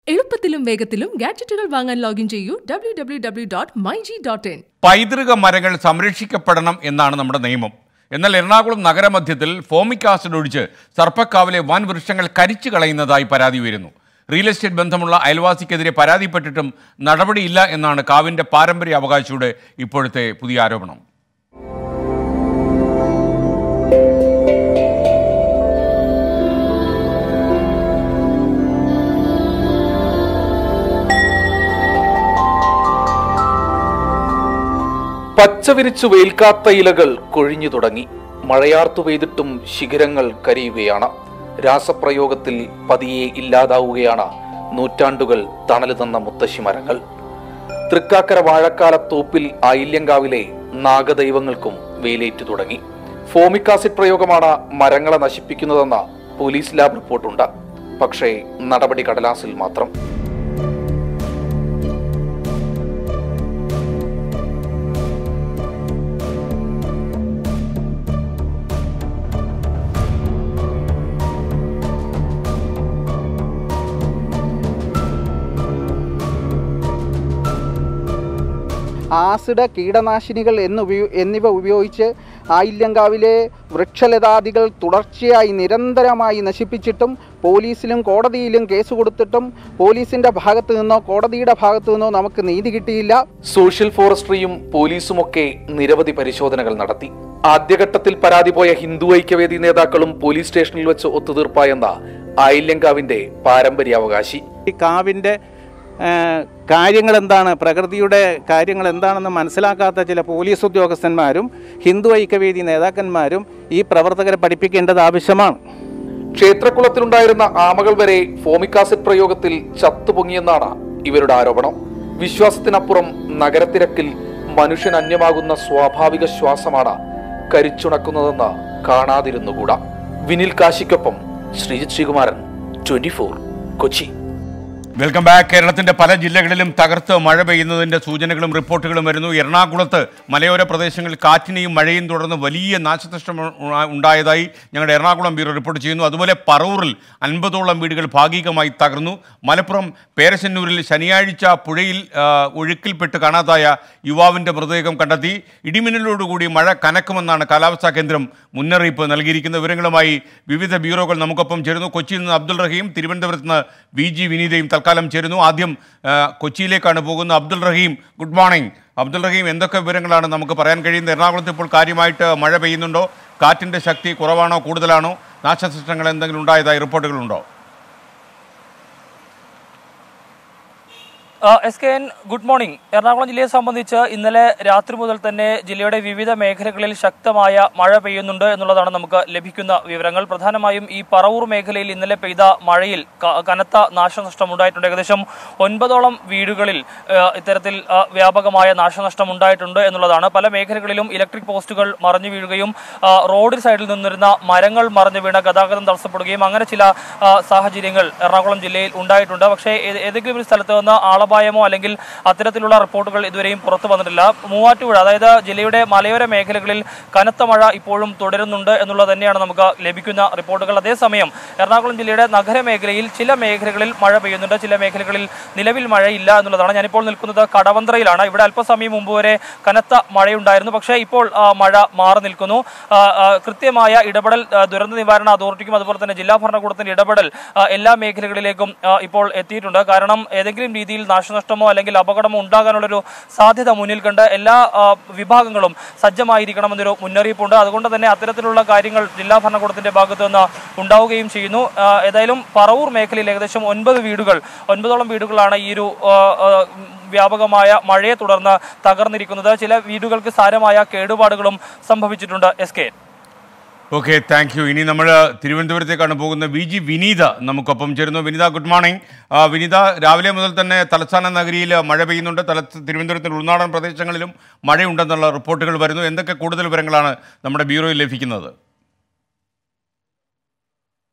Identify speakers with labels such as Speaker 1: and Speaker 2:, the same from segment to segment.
Speaker 1: എളുപ്പത്തിലും വേഗത്തിലും ഗാഡ്ജറ്റുകൾ വാങ്ങാൻ ലോഗിൻ ചെയ്യൂ W W W dot my G dot in
Speaker 2: പൈതൃക മരങ്ങൾ സംരക്ഷിക്കപ്പെടണം എന്നാണ് നമ്മുടെ നിയമം എന്നാൽ എറണാകുളം നഗരമധ്യത്തിൽ ഫോമിക് ആസിഡ് ഒഴിച്ച് സർപ്പക്കാവിലെ വൻ വൃക്ഷങ്ങൾ കരിച്ചു കളയുന്നതായി പരാതി ഉയരുന്നു റിയൽ എസ്റ്റേറ്റ് ബന്ധമുള്ള അയൽവാസിക്കെതിരെ പരാതിപ്പെട്ടിട്ടും നടപടിയില്ല എന്നാണ് കാവിൻ്റെ പാരമ്പര്യ അവകാശിയുടെ ഇപ്പോഴത്തെ പുതിയ ആരോപണം
Speaker 3: പച്ചവിരിച്ചു വെയിൽക്കാത്ത ഇലകൾ കൊഴിഞ്ഞു തുടങ്ങി മഴയാർത്തു പെയ്തിട്ടും ശിഖരങ്ങൾ കരിയുകയാണ് രാസപ്രയോഗത്തിൽ പതിയെ ഇല്ലാതാവുകയാണ് നൂറ്റാണ്ടുകൾ തണല് തന്ന മുത്തശ്ശി മരങ്ങൾ തൃക്കാക്കര വാഴക്കാല തോപ്പിൽ ആയില്യങ്കാവിലെ നാഗദൈവങ്ങൾക്കും വെയിലേറ്റു തുടങ്ങി ഫോമിക് ആസിഡ് പ്രയോഗമാണ് മരങ്ങളെ നശിപ്പിക്കുന്നതെന്ന പോലീസ് ലാബ് റിപ്പോർട്ടുണ്ട് പക്ഷേ നടപടി കടലാസിൽ മാത്രം
Speaker 4: ആസിഡ് കീടനാശിനികൾ എന്നുപയോ എന്നിവ ഉപയോഗിച്ച് ആയില്യങ്കാവിലെ വൃക്ഷലതാദികൾ തുടർച്ചയായി നിരന്തരമായി നശിപ്പിച്ചിട്ടും പോലീസിലും കോടതിയിലും കേസ് കൊടുത്തിട്ടും പോലീസിന്റെ ഭാഗത്തു നിന്നോ കോടതിയുടെ ഭാഗത്തു നിന്നോ നമുക്ക് നീതി കിട്ടിയില്ല
Speaker 3: സോഷ്യൽ ഫോറസ്ട്രിയും പോലീസുമൊക്കെ നിരവധി പരിശോധനകൾ നടത്തി ആദ്യഘട്ടത്തിൽ പരാതി പോയ ഹിന്ദു ഐക്യവേദി നേതാക്കളും പോലീസ് സ്റ്റേഷനിൽ വെച്ച് ഒത്തുതീർപ്പായെന്ന ആയില്യങ്കാവിന്റെ പാരമ്പര്യാവകാശി
Speaker 5: ഈ കാവിൻ്റെ കാര്യങ്ങൾ എന്താണ് പ്രകൃതിയുടെ കാര്യങ്ങൾ എന്താണെന്ന് മനസ്സിലാക്കാത്ത ചില പോലീസ് ഉദ്യോഗസ്ഥന്മാരും ഹിന്ദു ഐക്യവേദി നേതാക്കന്മാരും ഈ പ്രവർത്തകരെ പഠിപ്പിക്കേണ്ടത് ആവശ്യമാണ്
Speaker 3: ക്ഷേത്രക്കുളത്തിലുണ്ടായിരുന്ന ആമകൾ വരെ ഫോമിക് ആസിഡ് പ്രയോഗത്തിൽ ചത്തുപൊങ്ങിയെന്നാണ് ഇവരുടെ ആരോപണം വിശ്വാസത്തിനപ്പുറം നഗരത്തിരക്കിൽ മനുഷ്യൻ അന്യമാകുന്ന സ്വാഭാവിക ശ്വാസമാണ് കരിച്ചുണക്കുന്നതെന്ന് കാണാതിരുന്നുകൂടാ വിനിൽ കാശിക്കൊപ്പം Sreejith Sreekumaran twenty Kochi
Speaker 2: welcome back കേരളത്തിന്റെ പല ജില്ലകളിലും തകർത്ത് മഴ പെയ്യുന്നതിന്റെ സൂചനകളും റിപ്പോർട്ടുകളും വരുന്നു എറണാകുളത്ത് മലയോര പ്രദേശങ്ങളിൽ കാറ്റിനെയും മഴയും തുടർന്ന് വലിയ നാശനഷ്ടം ഉ- ഉണ്ടായതായി ഞങ്ങളുടെ എറണാകുളം ബ്യൂറോ റിപ്പോർട്ട് ചെയ്യുന്നു അതുപോലെ പറവൂറിൽ അൻപതോളം വീടുകൾ ഭാഗികമായി തകർന്നു മലപ്പുറം പേരശന്നൂരിൽ ശനിയാഴ്ച പുഴയിൽ ആ, ഒഴുക്കിൽപ്പെട്ട് കാണാതായ യുവാവിന്റെ മൃതദേഹം കണ്ടെത്തി ഇടിമിന്നലോടുകൂടി മഴ കനക്കുമെന്നാണ് കാലാവസ്ഥാ കേന്ദ്രം മുന്നറിയിപ്പ് നൽകിയിരിക്കുന്ന വിവരങ്ങളുമായി വിവിധ ബ്യൂറോകൾ നമുക്കൊപ്പം ചേരുന്നു കൊച്ചിയിൽ നിന്ന് അബ്ദുൾ റഹീം തിരുവനന്തപുരത്ത് നിന്ന് വി ജി വിനീതയും തൽക്കാലം ചേരുന്നു ആദ്യം ആ, കൊച്ചിയിലേക്കാണ് പോകുന്നത് അബ്ദുൾ റഹീം ഗുഡ് മോർണിംഗ് അബ്ദുൾ റഹീം എന്തൊക്കെ വിവരങ്ങളാണ് നമുക്ക് പറയാൻ കഴിയുന്നത് എറണാകുളത്ത് ഇപ്പോൾ കാര്യമായിട്ട് മഴ പെയ്യുന്നുണ്ടോ കാറ്റിൻ്റെ ശക്തി കുറവാണോ കൂടുതലാണോ നാശനഷ്ടങ്ങൾ എന്തെങ്കിലും ഉണ്ടായതായി റിപ്പോർട്ടുകളുണ്ടോ
Speaker 6: ആ, S K N good morning Ernakulam ജില്ലയെ സംബന്ധിച്ച് ഇന്നലെ രാത്രി മുതൽ തന്നെ ജില്ലയുടെ വിവിധ മേഖലകളിൽ ശക്തമായ മഴ പെയ്യുന്നുണ്ട് എന്നുള്ളതാണ് നമുക്ക് ലഭിക്കുന്ന വിവരങ്ങൾ പ്രധാനമായും ഈ പറവൂർ മേഖലയിൽ ഇന്നലെ പെയ്ത മഴയിൽ ക- കനത്ത നാശനഷ്ടം ഉണ്ടായിട്ടുണ്ട് ഏകദേശം ഒൻപതോളം വീടുകളിൽ ആ, ഇത്തരത്തിൽ ആ, വ്യാപകമായ നാശനഷ്ടം ഉണ്ടായിട്ടുണ്ട് എന്നുള്ളതാണ് പല മേഖലകളിലും ഇലക്ട്രിക് പോസ്റ്റുകൾ മറിഞ്ഞു വീഴുകയും ആ, റോഡ് സൈഡിൽ നിന്നിരുന്ന മരങ്ങൾ മറിഞ്ഞു വീണ ഗതാഗതം തടസ്സപ്പെടുകയും അങ്ങനെ ചില ആ, സാഹചര്യങ്ങൾ എറണാകുളം ജില്ലയിൽ ഉണ്ടായിട്ടുണ്ട് പക്ഷേ ഏത് ഏതെങ്കിലും ഒരു സ്ഥലത്ത് നിന്ന് ആളപായമോ അല്ലെങ്കിൽ അത്തരത്തിലുള്ള റിപ്പോർട്ടുകൾ ഇതുവരെയും പുറത്തു വന്നിട്ടില്ല മൂവാറ്റുപുഴ അതായത് ജില്ലയുടെ മലയോര മേഖലകളിൽ കനത്ത മഴ ഇപ്പോഴും തുടരുന്നുണ്ട് എന്നുള്ളത് തന്നെയാണ് നമുക്ക് ലഭിക്കുന്ന റിപ്പോർട്ടുകൾ അതേസമയം എറണാകുളം ജില്ലയുടെ നഗരമേഖലയിൽ ചില മേഖലകളിൽ മഴ പെയ്യുന്നുണ്ട് ചില മേഖലകളിൽ നിലവിൽ മഴയില്ല എന്നുള്ളതാണ് ഞാനിപ്പോൾ നിൽക്കുന്നത് കടവന്ത്രയിലാണ് ഇവിടെ അല്പസമയം മുമ്പ് വരെ കനത്ത മഴയുണ്ടായിരുന്നു പക്ഷേ ഇപ്പോൾ ആ, മഴ മാറി നിൽക്കുന്നു ആ, ആ, കൃത്യമായ ഇടപെടൽ ആ, ദുരന്ത നിവാരണ അതോറിറ്റിക്കും അതുപോലെ തന്നെ ജില്ലാ ഭരണകൂടത്തിന്റെ ഇടപെടൽ ആ, എല്ലാ മേഖലകളിലേക്കും ആ, ഇപ്പോൾ എത്തിയിട്ടുണ്ട് കാരണം ഏതെങ്കിലും രീതിയിൽ നാശനഷ്ടമോ അല്ലെങ്കിൽ അപകടമോ ഉണ്ടാകാനുള്ളൊരു സാധ്യത മുന്നിൽ കണ്ട് എല്ലാ ആ, വിഭാഗങ്ങളും സജ്ജമായിരിക്കണമെന്നൊരു മുന്നറിയിപ്പുണ്ട് അതുകൊണ്ട് തന്നെ അത്തരത്തിലുള്ള കാര്യങ്ങൾ ജില്ലാ ഭരണകൂടത്തിന്റെ ഭാഗത്ത് നിന്ന് ഉണ്ടാവുകയും ചെയ്യുന്നു ആ, ഏതായാലും പറവൂർ മേഖലയിൽ ഏകദേശം ഒൻപത് വീടുകൾ ഒൻപതോളം വീടുകളാണ് ഈ ഒരു ആ, ആ, വ്യാപകമായ മഴയെ തുടർന്ന് തകർന്നിരിക്കുന്നത് ചില വീടുകൾക്ക് സാരമായ കേടുപാടുകളും സംഭവിച്ചിട്ടുണ്ട് S K
Speaker 2: okay thank you ഇനി നമ്മൾ തിരുവനന്തപുരത്തേക്കാണ് പോകുന്നത് വി ജി വിനീത നമുക്കൊപ്പം ചേരുന്നു വിനീത ഗുഡ് മോർണിംഗ് ആ, വിനീത രാവിലെ മുതൽ തന്നെ തലസ്ഥാന നഗരിയിൽ മഴ പെയ്യുന്നുണ്ട് തല തിരുവനന്തപുരത്തിന് ഉൾനാടൻ പ്രദേശങ്ങളിലും മഴയുണ്ടെന്നുള്ള റിപ്പോർട്ടുകൾ വരുന്നു എന്തൊക്കെ കൂടുതൽ വിവരങ്ങളാണ് നമ്മുടെ ബ്യൂറോയിൽ ലഭിക്കുന്നത്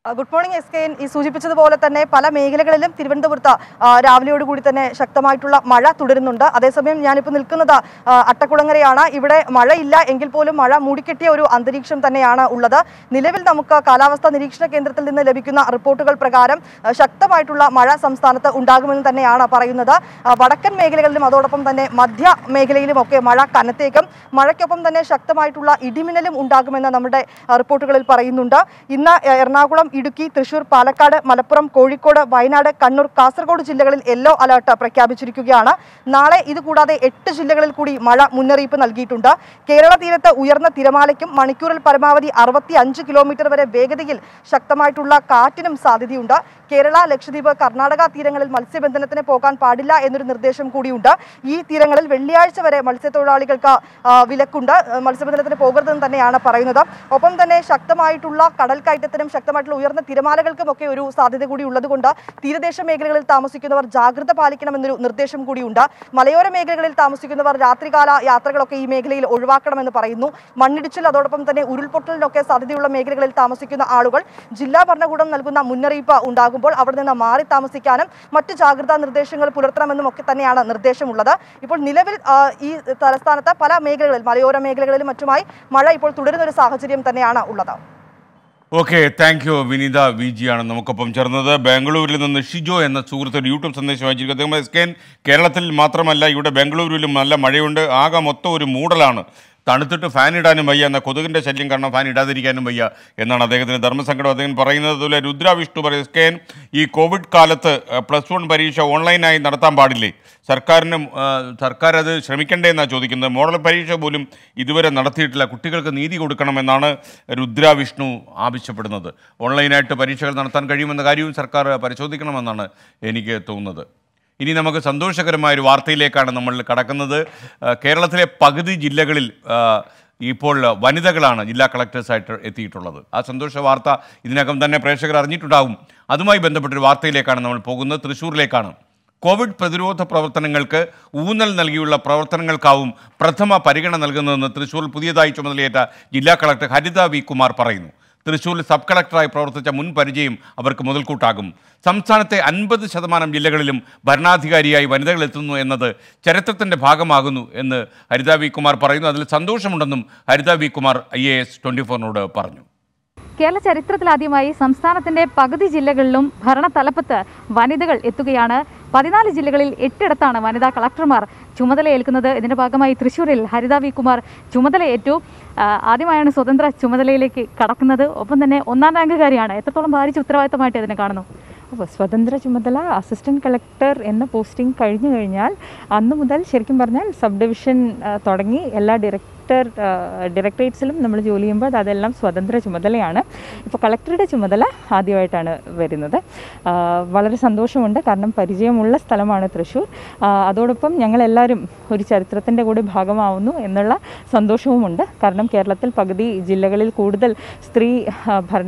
Speaker 7: good morning S K N ഈ സൂചിപ്പിച്ചതുപോലെ തന്നെ പല മേഖലകളിലും തിരുവനന്തപുരത്ത് ആ, രാവിലെയോടുകൂടി തന്നെ ശക്തമായിട്ടുള്ള മഴ തുടരുന്നുണ്ട് അതേസമയം ഞാനിപ്പോൾ നിൽക്കുന്നത് ആ, അട്ടക്കുളങ്ങരയാണ് ഇവിടെ മഴയില്ല എങ്കിൽ പോലും മഴ മൂടിക്കെട്ടിയ ഒരു അന്തരീക്ഷം തന്നെയാണ് ഉള്ളത് നിലവിൽ നമുക്ക് കാലാവസ്ഥാ നിരീക്ഷണ കേന്ദ്രത്തിൽ നിന്ന് ലഭിക്കുന്ന റിപ്പോർട്ടുകൾ പ്രകാരം ആ, ശക്തമായിട്ടുള്ള മഴ സംസ്ഥാനത്ത് ഉണ്ടാകുമെന്ന് തന്നെയാണ് പറയുന്നത് ആ, വടക്കൻ മേഖലകളിലും അതോടൊപ്പം തന്നെ മധ്യ മേഖലയിലുമൊക്കെ മഴ കനത്തേക്കും മഴയ്ക്കൊപ്പം തന്നെ ശക്തമായിട്ടുള്ള ഇടിമിന്നലും ഉണ്ടാകുമെന്ന് നമ്മുടെ ആ, റിപ്പോർട്ടുകളിൽ പറയുന്നുണ്ട് ഇന്ന് എ- എറണാകുളം ഇടുക്കി തൃശൂർ പാലക്കാട് മലപ്പുറം കോഴിക്കോട് വയനാട് കണ്ണൂർ കാസർഗോഡ് ജില്ലകളിൽ യെല്ലോ അലർട്ട് പ്രഖ്യാപിച്ചിരിക്കുകയാണ് നാളെ ഇതുകൂടാതെ എട്ട് ജില്ലകളിൽ കൂടി മഴ മുന്നറിയിപ്പ് നൽകിയിട്ടുണ്ട് കേരള തീരത്ത് ഉയർന്ന തിരമാലയ്ക്കും മണിക്കൂറിൽ പരമാവധി അറുപത്തി അഞ്ച് കിലോമീറ്റർ വരെ വേഗതയിൽ ശക്തമായിട്ടുള്ള കാറ്റിനും സാധ്യതയുണ്ട് കേരള ലക്ഷദ്വീപ് കർണാടക തീരങ്ങളിൽ മത്സ്യബന്ധനത്തിന് പോകാൻ പാടില്ല എന്നൊരു നിർദ്ദേശം കൂടിയുണ്ട് ഈ തീരങ്ങളിൽ വെള്ളിയാഴ്ച വരെ മത്സ്യത്തൊഴിലാളികൾക്ക് ആ, വിലക്കുണ്ട് ആ, മത്സ്യബന്ധനത്തിന് പോകരുതെന്ന് തന്നെയാണ് പറയുന്നത് ഒപ്പം തന്നെ ശക്തമായിട്ടുള്ള കടൽ കയറ്റത്തിനും ശക്തമായിട്ടുള്ള ഉയർന്ന തിരമാലകൾക്കും ഒക്കെ ഒരു സാധ്യത കൂടി ഉള്ളതുകൊണ്ട് തീരദേശ മേഖലകളിൽ താമസിക്കുന്നവർ ജാഗ്രത പാലിക്കണമെന്നൊരു നിർദ്ദേശം കൂടിയുണ്ട് മലയോര മേഖലകളിൽ താമസിക്കുന്നവർ രാത്രികാല യാത്രകളൊക്കെ ഈ മേഖലയിൽ ഒഴിവാക്കണമെന്ന് പറയുന്നു മണ്ണിടിച്ചിൽ അതോടൊപ്പം തന്നെ ഉരുൾപൊട്ടലിനൊക്കെ സാധ്യതയുള്ള മേഖലകളിൽ താമസിക്കുന്ന ആളുകൾ ജില്ലാ ഭരണകൂടം നൽകുന്ന മുന്നറിയിപ്പ് ഉണ്ടാകുമ്പോൾ അവിടെ നിന്ന് മാറി താമസിക്കാനും മറ്റ് ജാഗ്രതാ നിർദ്ദേശങ്ങൾ പുലർത്തണമെന്നും ഒക്കെ തന്നെയാണ് നിർദ്ദേശമുള്ളത് ഇപ്പോൾ നിലവിൽ ആ, ഈ തലസ്ഥാനത്ത് പല മേഖലകളിൽ മലയോര മേഖലകളിലും മറ്റുമായി മഴ ഇപ്പോൾ തുടരുന്ന ഒരു സാഹചര്യം തന്നെയാണ് ഉള്ളത്
Speaker 2: okay thank you Vineetha V G ആണ് നമുക്കൊപ്പം ചേർന്നത് ബാംഗ്ലൂരിൽ നിന്ന് ഷിജോ എന്ന സുഹൃത്ത് ഒരു യൂട്യൂബ് സന്ദേശം അയച്ചിരിക്കുന്നത് അദ്ദേഹം എസ് കെ എൻ കേരളത്തിൽ മാത്രമല്ല ഇവിടെ ബാംഗ്ലൂരിലും നല്ല മഴയുണ്ട് ആകെ മൊത്തം ഒരു മൂടലാണ് തണുത്തിട്ട് ഫാൻ ഇടാനും വയ്യ എന്ന കൊതുകിൻ്റെ ശല്യം കാരണം ഫാൻ ഇടാതിരിക്കാനും വയ്യ എന്നാണ് അദ്ദേഹത്തിന് ധർമ്മസങ്കടം അദ്ദേഹം പറയുന്നത് അതുപോലെ രുദ്ര വിഷ്ണു പറയും എസ് കെ എൻ ഈ കോവിഡ് കാലത്ത് പ്ലസ് വൺ പരീക്ഷ ഓൺലൈനായി നടത്താൻ പാടില്ലേ സർക്കാരിന് ആ, സർക്കാർ അത് ശ്രമിക്കണ്ടേ എന്നാണ് ചോദിക്കുന്നത് മോഡൽ പരീക്ഷ പോലും ഇതുവരെ നടത്തിയിട്ടില്ല കുട്ടികൾക്ക് നീതി കൊടുക്കണമെന്നാണ് രുദ്ര വിഷ്ണു ആവശ്യപ്പെടുന്നത് ഓൺലൈനായിട്ട് പരീക്ഷകൾ നടത്താൻ കഴിയുമെന്ന കാര്യവും സർക്കാർ പരിശോധിക്കണമെന്നാണ് എനിക്ക് തോന്നുന്നത് ഇനി നമുക്ക് സന്തോഷകരമായ ഒരു വാർത്തയിലേക്കാണ് നമ്മൾ കടക്കുന്നത് ആ, കേരളത്തിലെ പകുതി ജില്ലകളിൽ ആ, ഇപ്പോൾ വനിതകളാണ് ജില്ലാ കളക്ടേഴ്സായിട്ട് എത്തിയിട്ടുള്ളത് ആ സന്തോഷ വാർത്ത ഇതിനകം തന്നെ പ്രേക്ഷകർ അറിഞ്ഞിട്ടുണ്ടാകും അതുമായി ബന്ധപ്പെട്ടൊരു വാർത്തയിലേക്കാണ് നമ്മൾ പോകുന്നത് തൃശ്ശൂരിലേക്കാണ് കോവിഡ് പ്രതിരോധ പ്രവർത്തനങ്ങൾക്ക് ഊന്നൽ നൽകിയുള്ള പ്രവർത്തനങ്ങൾക്കാവും പ്രഥമ പരിഗണന നൽകുന്നതെന്ന് തൃശ്ശൂരിൽ പുതിയതായി ചുമതലയേറ്റ ജില്ലാ കളക്ടർ ഹരിത വി കുമാർ പറയുന്നു തൃശ്ശൂരിൽ സബ് കളക്ടറായി പ്രവർത്തിച്ച മുൻ പരിചയം അവർക്ക് മുതൽക്കൂട്ടാകും സംസ്ഥാനത്തെ അൻപത് ശതമാനം ജില്ലകളിലും ഭരണാധികാരിയായി വനിതകൾ എത്തുന്നു എന്നത് ചരിത്രത്തിൻ്റെ ഭാഗമാകുന്നു എന്ന് ഹരിത വി കുമാർ പറയുന്നു അതിൽ സന്തോഷമുണ്ടെന്നും Haritha V Kumar I A S twenty ഫോറിനോട് പറഞ്ഞു
Speaker 8: കേരള ചരിത്രത്തിലാദ്യമായി സംസ്ഥാനത്തിന്റെ പകുതി ജില്ലകളിലും ഭരണതലപ്പത്ത് വനിതകൾ എത്തുകയാണ് പതിനാല് ജില്ലകളിൽ എട്ടിടത്താണ് വനിതാ കളക്ടർമാർ ചുമതലയേൽക്കുന്നത് ഇതിന്റെ ഭാഗമായി തൃശ്ശൂരിൽ ഹരിത വി കുമാർ ചുമതലയേറ്റു ആ, ആദ്യമായാണ് സ്വതന്ത്ര ചുമതലയിലേക്ക് കടക്കുന്നത് ഒപ്പം തന്നെ ഒന്നാം റാങ്കുകാരിയാണ് എത്രത്തോളം ഭാരിച്ച ഉത്തരവാദിത്തമായിട്ട് ഇതിനെ കാണുന്നു
Speaker 9: അപ്പോൾ സ്വതന്ത്ര ചുമതല അസിസ്റ്റന്റ് കളക്ടർ എന്ന പോസ്റ്റിംഗ് കഴിഞ്ഞു കഴിഞ്ഞാൽ അന്ന് മുതൽ ശരിക്കും പറഞ്ഞാൽ സബ് ഡിവിഷൻ ആ, തുടങ്ങി എല്ലാ ഡയറക്ടർ ഡയറക്ടറേറ്റ്സിലും നമ്മൾ ജോലി ചെയ്യുമ്പോൾ അതെല്ലാം സ്വതന്ത്ര ചുമതലയാണ് ഇപ്പോൾ കളക്ടറുടെ ചുമതല ആദ്യമായിട്ടാണ് വരുന്നത് ആ, വളരെ സന്തോഷമുണ്ട് കാരണം പരിചയമുള്ള സ്ഥലമാണ് തൃശ്ശൂർ ആ, അതോടൊപ്പം ഞങ്ങളെല്ലാവരും ഒരു ചരിത്രത്തിൻ്റെ കൂടി ഭാഗമാവുന്നു എന്നുള്ള സന്തോഷവുമുണ്ട് കാരണം കേരളത്തിൽ പകുതി ജില്ലകളിൽ കൂടുതൽ സ്ത്രീ ആ, ഭരണ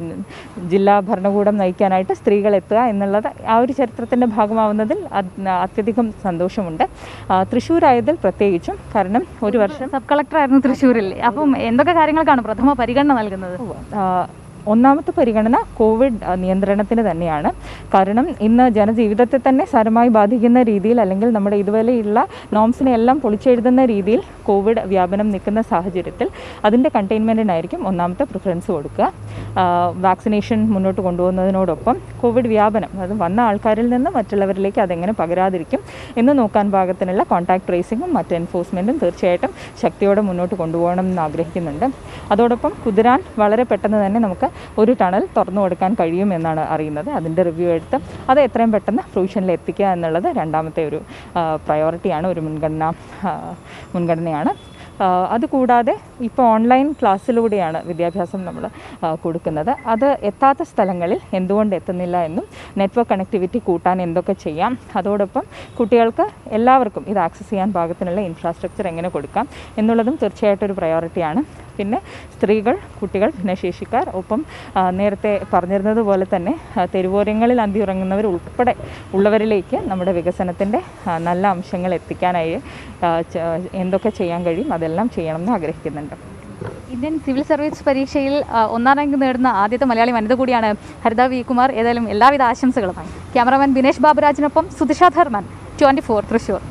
Speaker 9: ജില്ലാ ഭരണകൂടം നയിക്കാനായിട്ട് സ്ത്രീകൾ എത്തുക എന്നുള്ളത് ആ ഒരു ചരിത്രത്തിൻ്റെ ഭാഗമാവുന്നതിൽ അത് അത്യധികം സന്തോഷമുണ്ട് ആ, തൃശ്ശൂരായതിൽ പ്രത്യേകിച്ചും കാരണം ഒരു വർഷം
Speaker 8: സബ് കളക്ടറായിരുന്നു തൃശ്ശൂരിൽ അപ്പം എന്തൊക്കെ കാര്യങ്ങൾക്കാണ് പ്രഥമ പരിഗണന നൽകുന്നത്
Speaker 9: ആ, ഒന്നാമത്തെ പരിഗണന കോവിഡ് ആ, നിയന്ത്രണത്തിന് തന്നെയാണ് കാരണം ഇന്ന് ജനജീവിതത്തെ തന്നെ സാരമായി ബാധിക്കുന്ന രീതിയിൽ അല്ലെങ്കിൽ നമ്മുടെ ഇതുവരെയുള്ള നോംസിനെ എല്ലാം പൊളിച്ചെഴുതുന്ന രീതിയിൽ കോവിഡ് വ്യാപനം നിൽക്കുന്ന സാഹചര്യത്തിൽ അതിൻ്റെ കണ്ടെയ്ൻമെൻറ്റിനായിരിക്കും ഒന്നാമത്തെ പ്രിഫറൻസ് കൊടുക്കുക ആ, വാക്സിനേഷൻ മുന്നോട്ട് കൊണ്ടുപോകുന്നതിനോടൊപ്പം കോവിഡ് വ്യാപനം അത് വന്ന ആൾക്കാരിൽ നിന്ന് മറ്റുള്ളവരിലേക്ക് അതെങ്ങനെ പകരാതിരിക്കും എന്ന് നോക്കാൻ പാകത്തിനുള്ള കോൺടാക്ട് ട്രേസിങ്ങും മറ്റ് എൻഫോഴ്സ്മെൻറ്റും തീർച്ചയായിട്ടും ശക്തിയോടെ മുന്നോട്ട് കൊണ്ടുപോകണം എന്ന് ആഗ്രഹിക്കുന്നുണ്ട് അതോടൊപ്പം കുതിരാൻ വളരെ പെട്ടെന്ന് തന്നെ നമുക്ക് ഒരു ടണൽ തുറന്നു കൊടുക്കാൻ കഴിയും എന്നാണ് അറിയുന്നത് അതിൻ്റെ റിവ്യൂ എടുത്ത് അത് എത്രയും പെട്ടെന്ന് പ്രൊവിഷനിൽ എത്തിക്കുക എന്നുള്ളത് രണ്ടാമത്തെ ഒരു പ്രയോറിറ്റിയാണ് ഒരു മുൻഗണന ആ, മുൻഗണനയാണ് ആ, അതുകൂടാതെ ഇപ്പോൾ ഓൺലൈൻ ക്ലാസ്സിലൂടെയാണ് വിദ്യാഭ്യാസം നമ്മൾ കൊടുക്കുന്നത് അത് എത്താത്ത സ്ഥലങ്ങളിൽ എന്തുകൊണ്ട് എത്തുന്നില്ല എന്നും നെറ്റ്വർക്ക് കണക്ടിവിറ്റി കൂട്ടാൻ എന്തൊക്കെ ചെയ്യാം അതോടൊപ്പം കുട്ടികൾക്ക് എല്ലാവർക്കും ഇത് ആക്സസ് ചെയ്യാൻ പാകത്തിനുള്ള ഇൻഫ്രാസ്ട്രക്ചർ എങ്ങനെ കൊടുക്കാം എന്നുള്ളതും തീർച്ചയായിട്ടും ഒരു പ്രയോറിറ്റിയാണ് പിന്നെ സ്ത്രീകൾ കുട്ടികൾ ഭിന്നശേഷിക്കാർ ഒപ്പം ആ, നേരത്തെ പറഞ്ഞിരുന്നത് പോലെ തന്നെ ആ, തെരുവോരങ്ങളിൽ അന്തിയുറങ്ങുന്നവർ ഉൾപ്പെടെ ഉള്ളവരിലേക്ക് നമ്മുടെ വികസനത്തിൻ്റെ ആ, നല്ല അംശങ്ങൾ എത്തിക്കാനായി ആ, ച- എന്തൊക്കെ ചെയ്യാൻ കഴിയും അതെല്ലാം ചെയ്യണമെന്ന് ആഗ്രഹിക്കുന്നുണ്ട്
Speaker 8: ഇന്ത്യൻ സിവിൽ സർവീസ് പരീക്ഷയിൽ ആ, ഒന്നാം റാങ്ക് നേടുന്ന ആദ്യത്തെ മലയാളി വനിത കൂടിയാണ് ഹരിത വി കുമാർ ഏതായാലും എല്ലാവിധ ആശംസകളും ക്യാമറാമാൻ ബിനേഷ് ബാബുരാജിനൊപ്പം Sudhisha Dharman twenty four Thrissur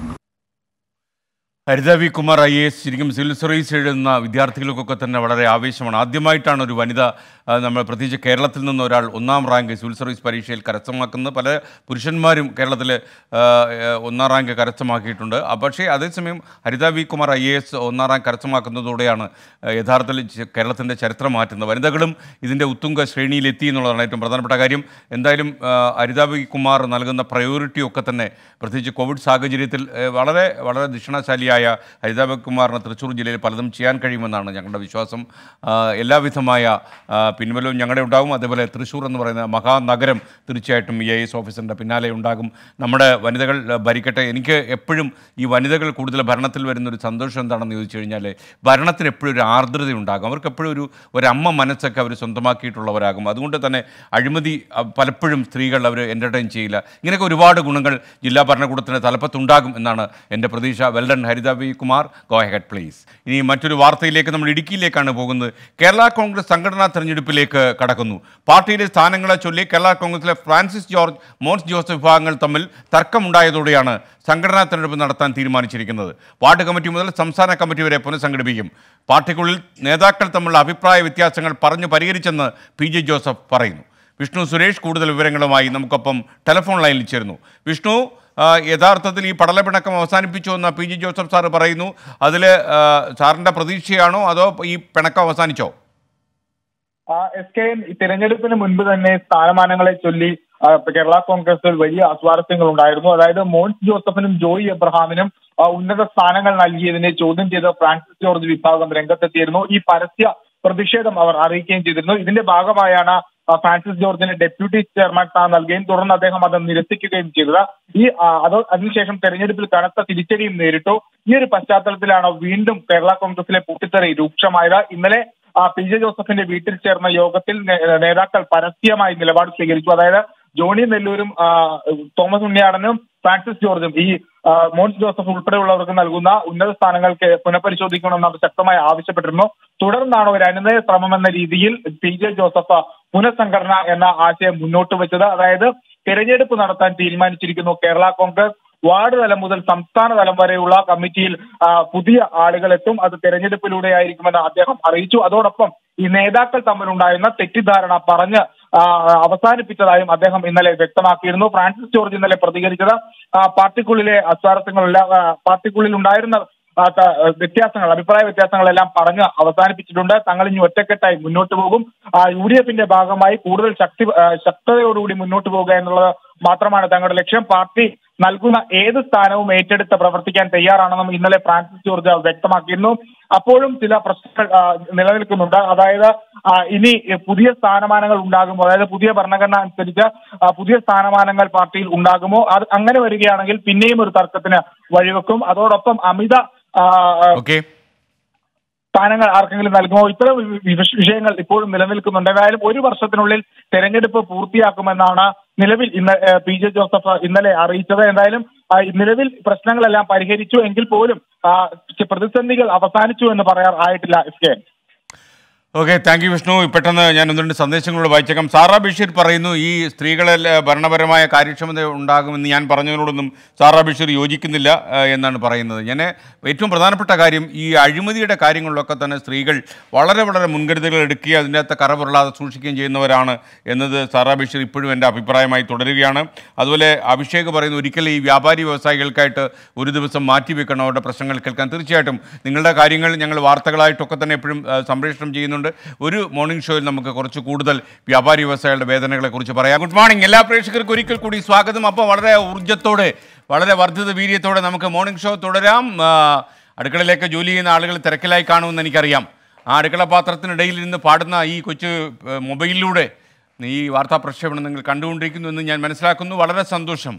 Speaker 2: Haritha V Kumar I S ശരിക്കും സിവിൽ സർവീസ് എഴുതുന്ന വിദ്യാർത്ഥികൾക്കൊക്കെ തന്നെ വളരെ ആവേശമാണ് ആദ്യമായിട്ടാണ് ഒരു വനിത ആ, നമ്മൾ പ്രത്യേകിച്ച് കേരളത്തിൽ നിന്ന് ഒരാൾ ഒന്നാം റാങ്ക് സിവിൽ സർവീസ് പരീക്ഷയിൽ കരസ്ഥമാക്കുന്നത് പല പുരുഷന്മാരും കേരളത്തിൽ ആ, ഏ, ഒന്നാം റാങ്ക് കരസ്ഥമാക്കിയിട്ടുണ്ട് ആ, പക്ഷേ അതേസമയം Haritha V Kumar I A S ഒന്നാം റാങ്ക് കരസ്ഥമാക്കുന്നതോടെയാണ് ആ, യഥാർത്ഥത്തിൽ ച- കേരളത്തിൻ്റെ ചരിത്രം മാറ്റുന്നത് വനിതകളും ഇതിൻ്റെ ഉത്തുംഗ ശ്രേണിയിലെത്തി എന്നുള്ളതാണ് ഏറ്റവും പ്രധാനപ്പെട്ട കാര്യം എന്തായാലും ആ, ഹരിത വി കുമാർ നൽകുന്ന പ്രയോറിറ്റി ഒക്കെ തന്നെ പ്രത്യേകിച്ച് കോവിഡ് സാഹചര്യത്തിൽ ഏ, വളരെ വളരെ ദക്ഷിണശാലിയായ ഹരിതാബ കുമാറിന് തൃശ്ശൂർ ജില്ലയിൽ പലതും ചെയ്യാൻ കഴിയുമെന്നാണ് ഞങ്ങളുടെ വിശ്വാസം ആ, എല്ലാവിധമായ ആ, പിൻബലവും ഞങ്ങളുടെ ഉണ്ടാകും അതേപോലെ തൃശ്ശൂർ എന്ന് പറയുന്ന മഹാനഗരം തീർച്ചയായിട്ടും ഈ ഐ എസ് ഓഫീസറിൻ്റെ പിന്നാലെ ഉണ്ടാകും നമ്മുടെ വനിതകൾ ആ, ഭരിക്കട്ടെ എനിക്ക് എപ്പോഴും ഈ വനിതകൾ കൂടുതൽ ഭരണത്തിൽ വരുന്നൊരു സന്തോഷം എന്താണെന്ന് ചോദിച്ചു കഴിഞ്ഞാൽ ഭരണത്തിന് എപ്പോഴും ഒരു ആർദ്രത ഉണ്ടാകും അവർക്ക് എപ്പോഴും ഒരു ഒരമ്മ മനസ്സൊക്കെ അവർ സ്വന്തമാക്കിയിട്ടുള്ളവരാകും അതുകൊണ്ട് തന്നെ അഴിമതി ആ, പലപ്പോഴും സ്ത്രീകൾ അവർ എൻ്റർടൈൻ ചെയ്യില്ല ഇങ്ങനെയൊക്കെ ഒരുപാട് ഗുണങ്ങൾ ജില്ലാ ഭരണകൂടത്തിൻ്റെ തലപ്പത്തുണ്ടാകും എന്നാണ് എൻ്റെ പ്രതീക്ഷ well done Haritha V Kumar go ahead please ഇനി മറ്റൊരു വാർത്തയിലേക്ക് നമ്മൾ ഇടുക്കിയിലേക്കാണ് പോകുന്നത് കേരള കോൺഗ്രസ് സംഘടനാ തെരഞ്ഞെടുപ്പിലേക്ക് കടക്കുന്നു പാർട്ടിയിലെ സ്ഥാനങ്ങളെ ചൊല്ലി കേരള കോൺഗ്രസിലെ ഫ്രാൻസിസ് ജോർജ് മോൻസ് ജോസഫ് വിഭാഗങ്ങൾ തമ്മിൽ തർക്കമുണ്ടായതോടെയാണ് സംഘടനാ തെരഞ്ഞെടുപ്പ് നടത്താൻ തീരുമാനിച്ചിരിക്കുന്നത് വാർഡ് കമ്മിറ്റി മുതൽ സംസ്ഥാന കമ്മിറ്റി വരെ പുനഃസംഘടിപ്പിക്കും പാർട്ടിക്കുള്ളിൽ നേതാക്കൾ തമ്മിലുള്ള അഭിപ്രായ വ്യത്യാസങ്ങൾ പറഞ്ഞു പരിഹരിച്ചെന്ന് പി ജെ ജോസഫ് പറയുന്നു വിഷ്ണു സുരേഷ് കൂടുതൽ വിവരങ്ങളുമായി നമുക്കൊപ്പം ടെലിഫോൺ ലൈനിൽ ചേരുന്നു വിഷ്ണു ആ, യഥാർത്ഥത്തിൽ ഈ പടലപ്പിണക്കം അവസാനിപ്പിച്ചു എന്ന് പി ജി ജോസഫ് സാറ് പറയുന്നു അതിൽ സാറിൻ്റെ പ്രതീക്ഷയാണോ അതോ ഈ പിണക്കം അവസാനിച്ചോ
Speaker 10: എസ് കെ എൻ തിരഞ്ഞെടുപ്പിന് മുൻപ് തന്നെ സ്ഥാനമാനങ്ങളെ ചൊല്ലി ആ, കേരള കോൺഗ്രസിൽ വലിയ അസ്വാരസ്യങ്ങൾ ഉണ്ടായിരുന്നു അതായത് മോൻസ് ജോസഫിനും ജോയി എബ്രഹാമിനും ആ, ഉന്നത സ്ഥാനങ്ങൾ നൽകിയതിനെ ചോദ്യം ചെയ്ത് ഫ്രാൻസിസ് ജോർജ് വിഭാഗം രംഗത്തെത്തിയിരുന്നു ഈ പരസ്യ പ്രതിഷേധം അവർ അറിയിക്കുകയും ചെയ്തിരുന്നു ഇതിന്റെ ഭാഗമായാണ് ആ, ഫ്രാൻസിസ് ജോർജിന് ഡെപ്യൂട്ടി ചെയർമാൻ സ്ഥാനം നൽകുകയും തുടർന്ന് അദ്ദേഹം അത് നിരസിക്കുകയും ചെയ്തത് ഈ ആ, അത് അതിനുശേഷം തെരഞ്ഞെടുപ്പിൽ കനത്ത തിരിച്ചടിയും നേരിട്ടു ഈ ഒരു പശ്ചാത്തലത്തിലാണ് വീണ്ടും കേരള കോൺഗ്രസിലെ പൊട്ടിത്തെറി രൂക്ഷമായത് ഇന്നലെ ആ, പി ജെ ജോസഫിന്റെ വീട്ടിൽ ചേർന്ന യോഗത്തിൽ നേ- നേതാക്കൾ പരസ്യമായി നിലപാട് സ്വീകരിച്ചു അതായത് ജോണി നെല്ലൂരും ആ, തോമസ് ഉണ്ണിയാടനും ഫ്രാൻസിസ് ജോർജും ഈ ആ, മോൻസ് ജോസഫ് ഉൾപ്പെടെയുള്ളവർക്ക് നൽകുന്ന ഉന്നത സ്ഥാനങ്ങൾക്ക് പുനഃപരിശോധിക്കണമെന്ന് അവർ ശക്തമായി ആവശ്യപ്പെട്ടിരുന്നു തുടർന്നാണ് ഒരു അനുനയ ശ്രമം എന്ന രീതിയിൽ പി ജെ ജോസഫ് പുനഃസംഘടന എന്ന ആശയം മുന്നോട്ട് വെച്ചത് അതായത് തെരഞ്ഞെടുപ്പ് നടത്താൻ തീരുമാനിച്ചിരിക്കുന്നു കേരള കോൺഗ്രസ് വാർഡ് തലം മുതൽ സംസ്ഥാന തലം വരെയുള്ള കമ്മിറ്റിയിൽ ആ, പുതിയ ആളുകൾ എത്തും അത് തെരഞ്ഞെടുപ്പിലൂടെ ആയിരിക്കുമെന്ന് അദ്ദേഹം അറിയിച്ചു അതോടൊപ്പം ഈ നേതാക്കൾ തമ്മിലുണ്ടായിരുന്ന തെറ്റിദ്ധാരണ പറഞ്ഞ് ആ, അവസാനിപ്പിച്ചതായും അദ്ദേഹം ഇന്നലെ വ്യക്തമാക്കിയിരുന്നു ഫ്രാൻസിസ് ജോർജ് ഇന്നലെ പ്രതികരിച്ചത് ആ, പാർട്ടിക്കുള്ളിലെ അസ്വാരസ്യങ്ങളല്ല ആ, പാർട്ടിക്കുള്ളിൽ ഉണ്ടായിരുന്ന ആ, ത- വ്യത്യാസങ്ങൾ അഭിപ്രായ വ്യത്യാസങ്ങളെല്ലാം പറഞ്ഞ് അവസാനിപ്പിച്ചിട്ടുണ്ട് തങ്ങൾ ഇനി ഒറ്റക്കെട്ടായി മുന്നോട്ട് പോകും ആ, യു ഡി എഫിന്റെ ഭാഗമായി കൂടുതൽ ശക്തി ആ, ശക്തതയോടുകൂടി മുന്നോട്ട് പോകുക എന്നുള്ളത് മാത്രമാണ് തങ്ങളുടെ ലക്ഷ്യം പാർട്ടി നൽകുന്ന ഏത് സ്ഥാനവും ഏറ്റെടുത്ത് പ്രവർത്തിക്കാൻ തയ്യാറാണെന്നും ഇന്നലെ ഫ്രാൻസിസ് ജോർജ് വ്യക്തമാക്കിയിരുന്നു അപ്പോഴും ചില പ്രശ്നങ്ങൾ ആ, നിലനിൽക്കുന്നുണ്ട് അതായത് ആ, ഇനി പുതിയ സ്ഥാനമാനങ്ങൾ ഉണ്ടാകുമോ അതായത് പുതിയ ഭരണഘടന അനുസരിച്ച് ആ, പുതിയ സ്ഥാനമാനങ്ങൾ പാർട്ടിയിൽ ഉണ്ടാകുമോ അത് അങ്ങനെ വരികയാണെങ്കിൽ പിന്നെയും ഒരു തർക്കത്തിന് വഴിവെക്കും അതോടൊപ്പം അമിത ആ,
Speaker 2: ഓക്കെ
Speaker 10: സ്ഥാനങ്ങൾ ആർക്കെങ്കിലും നൽകുമോ ഇത്തരം വി- വി- വിഷയങ്ങൾ ഇപ്പോഴും നിലനിൽക്കുന്നുണ്ട് ഏതായാലും ഒരു വർഷത്തിനുള്ളിൽ തെരഞ്ഞെടുപ്പ് പൂർത്തിയാക്കുമെന്നാണ് നിലവിൽ ഇന്ന് ഏഹ്, പി ജെ ജോസഫ് ഇന്നലെ അറിയിച്ചത് എന്തായാലും ആ, നിലവിൽ പ്രശ്നങ്ങളെല്ലാം പരിഹരിച്ചു എങ്കിൽ പോലും ആ, പ്രതിസന്ധികൾ അവസാനിച്ചു എന്ന് പറയാൻ ആയിട്ടില്ല S K
Speaker 2: okay thank you Vishnu പെട്ടെന്ന് ഞാൻ ഒന്ന് രണ്ട് സന്ദേശങ്ങളോട് വായിച്ചേക്കാം സാറാ ബഷീർ പറയുന്നു ഈ സ്ത്രീകളിൽ ഭരണപരമായ കാര്യക്ഷമത ഉണ്ടാകുമെന്ന് ഞാൻ പറഞ്ഞതിനോടൊന്നും സാറാ ബഷീർ യോജിക്കുന്നില്ല ആ, എന്നാണ് പറയുന്നത് ഞാൻ ഏറ്റവും പ്രധാനപ്പെട്ട കാര്യം ഈ അഴിമതിയുടെ കാര്യങ്ങളിലൊക്കെ തന്നെ സ്ത്രീകൾ വളരെ വളരെ മുൻകരുതലുകൾ എടുക്കുകയും അതിൻ്റെ അകത്ത് കറ പുരളാതെ സൂക്ഷിക്കുകയും ചെയ്യുന്നവരാണ് എന്നത് സാറാ ബഷീർ ഇപ്പോഴും എൻ്റെ അഭിപ്രായമായി തുടരുകയാണ് അതുപോലെ അഭിഷേക് പറയുന്നു ഒരിക്കലും ഈ വ്യാപാരി വ്യവസായികൾക്കായിട്ട് ഒരു ദിവസം മാറ്റിവെക്കണം അവരുടെ പ്രശ്നങ്ങൾ കേൾക്കാൻ തീർച്ചയായിട്ടും നിങ്ങളുടെ കാര്യങ്ങൾ ഞങ്ങൾ വാർത്തകളായിട്ടൊക്കെ തന്നെ എപ്പോഴും ആ, സംപ്രേഷണം ചെയ്യുന്നുണ്ട് ഒരു മോർണിംഗ് ഷോയിൽ നമുക്ക് കുറച്ച് കൂടുതൽ വ്യാപാരി വ്യവസായികളുടെ വേദനകളെ കുറിച്ച് പറയാം ഗുഡ് മോർണിംഗ് എല്ലാ പ്രേക്ഷകർക്കും ഒരിക്കൽ കൂടി സ്വാഗതം അപ്പോൾ വളരെ ഊർജ്ജത്തോടെ വളരെ വർദ്ധിത വീര്യത്തോടെ നമുക്ക് മോർണിംഗ് ഷോ തുടരാം ആ, അടുക്കളയിലേക്ക് ജോലി ചെയ്യുന്ന ആളുകൾ തിരക്കിലായി കാണുമെന്ന് എനിക്കറിയാം ആ അടുക്കള പാത്രത്തിനിടയിൽ നിന്ന് പാടുന്ന ഈ കൊച്ചു ഏ, മൊബൈലിലൂടെ ഈ വാർത്താ പ്രക്ഷേപണം നിങ്ങൾ കണ്ടുകൊണ്ടിരിക്കുന്നു എന്ന് ഞാൻ മനസ്സിലാക്കുന്നു വളരെ സന്തോഷം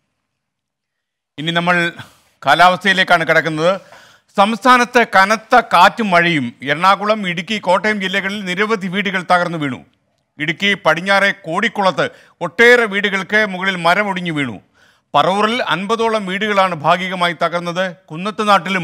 Speaker 2: ഇനി നമ്മൾ കാലാവസ്ഥയിലേക്കാണ് കിടക്കുന്നത് സംസ്ഥാനത്ത് കനത്ത കാറ്റും മഴയും എറണാകുളം ഇടുക്കി കോട്ടയം ജില്ലകളിൽ നിരവധി വീടുകൾ തകർന്നു വീണു ഇടുക്കി പടിഞ്ഞാറെ കോടിക്കുളത്ത് ഒട്ടേറെ വീടുകൾക്ക് മുകളിൽ മരമൊടിഞ്ഞു വീണു പറവൂറിൽ അൻപതോളം വീടുകളാണ് ഭാഗികമായി തകർന്നത് കുന്നത്ത് നാട്ടിലും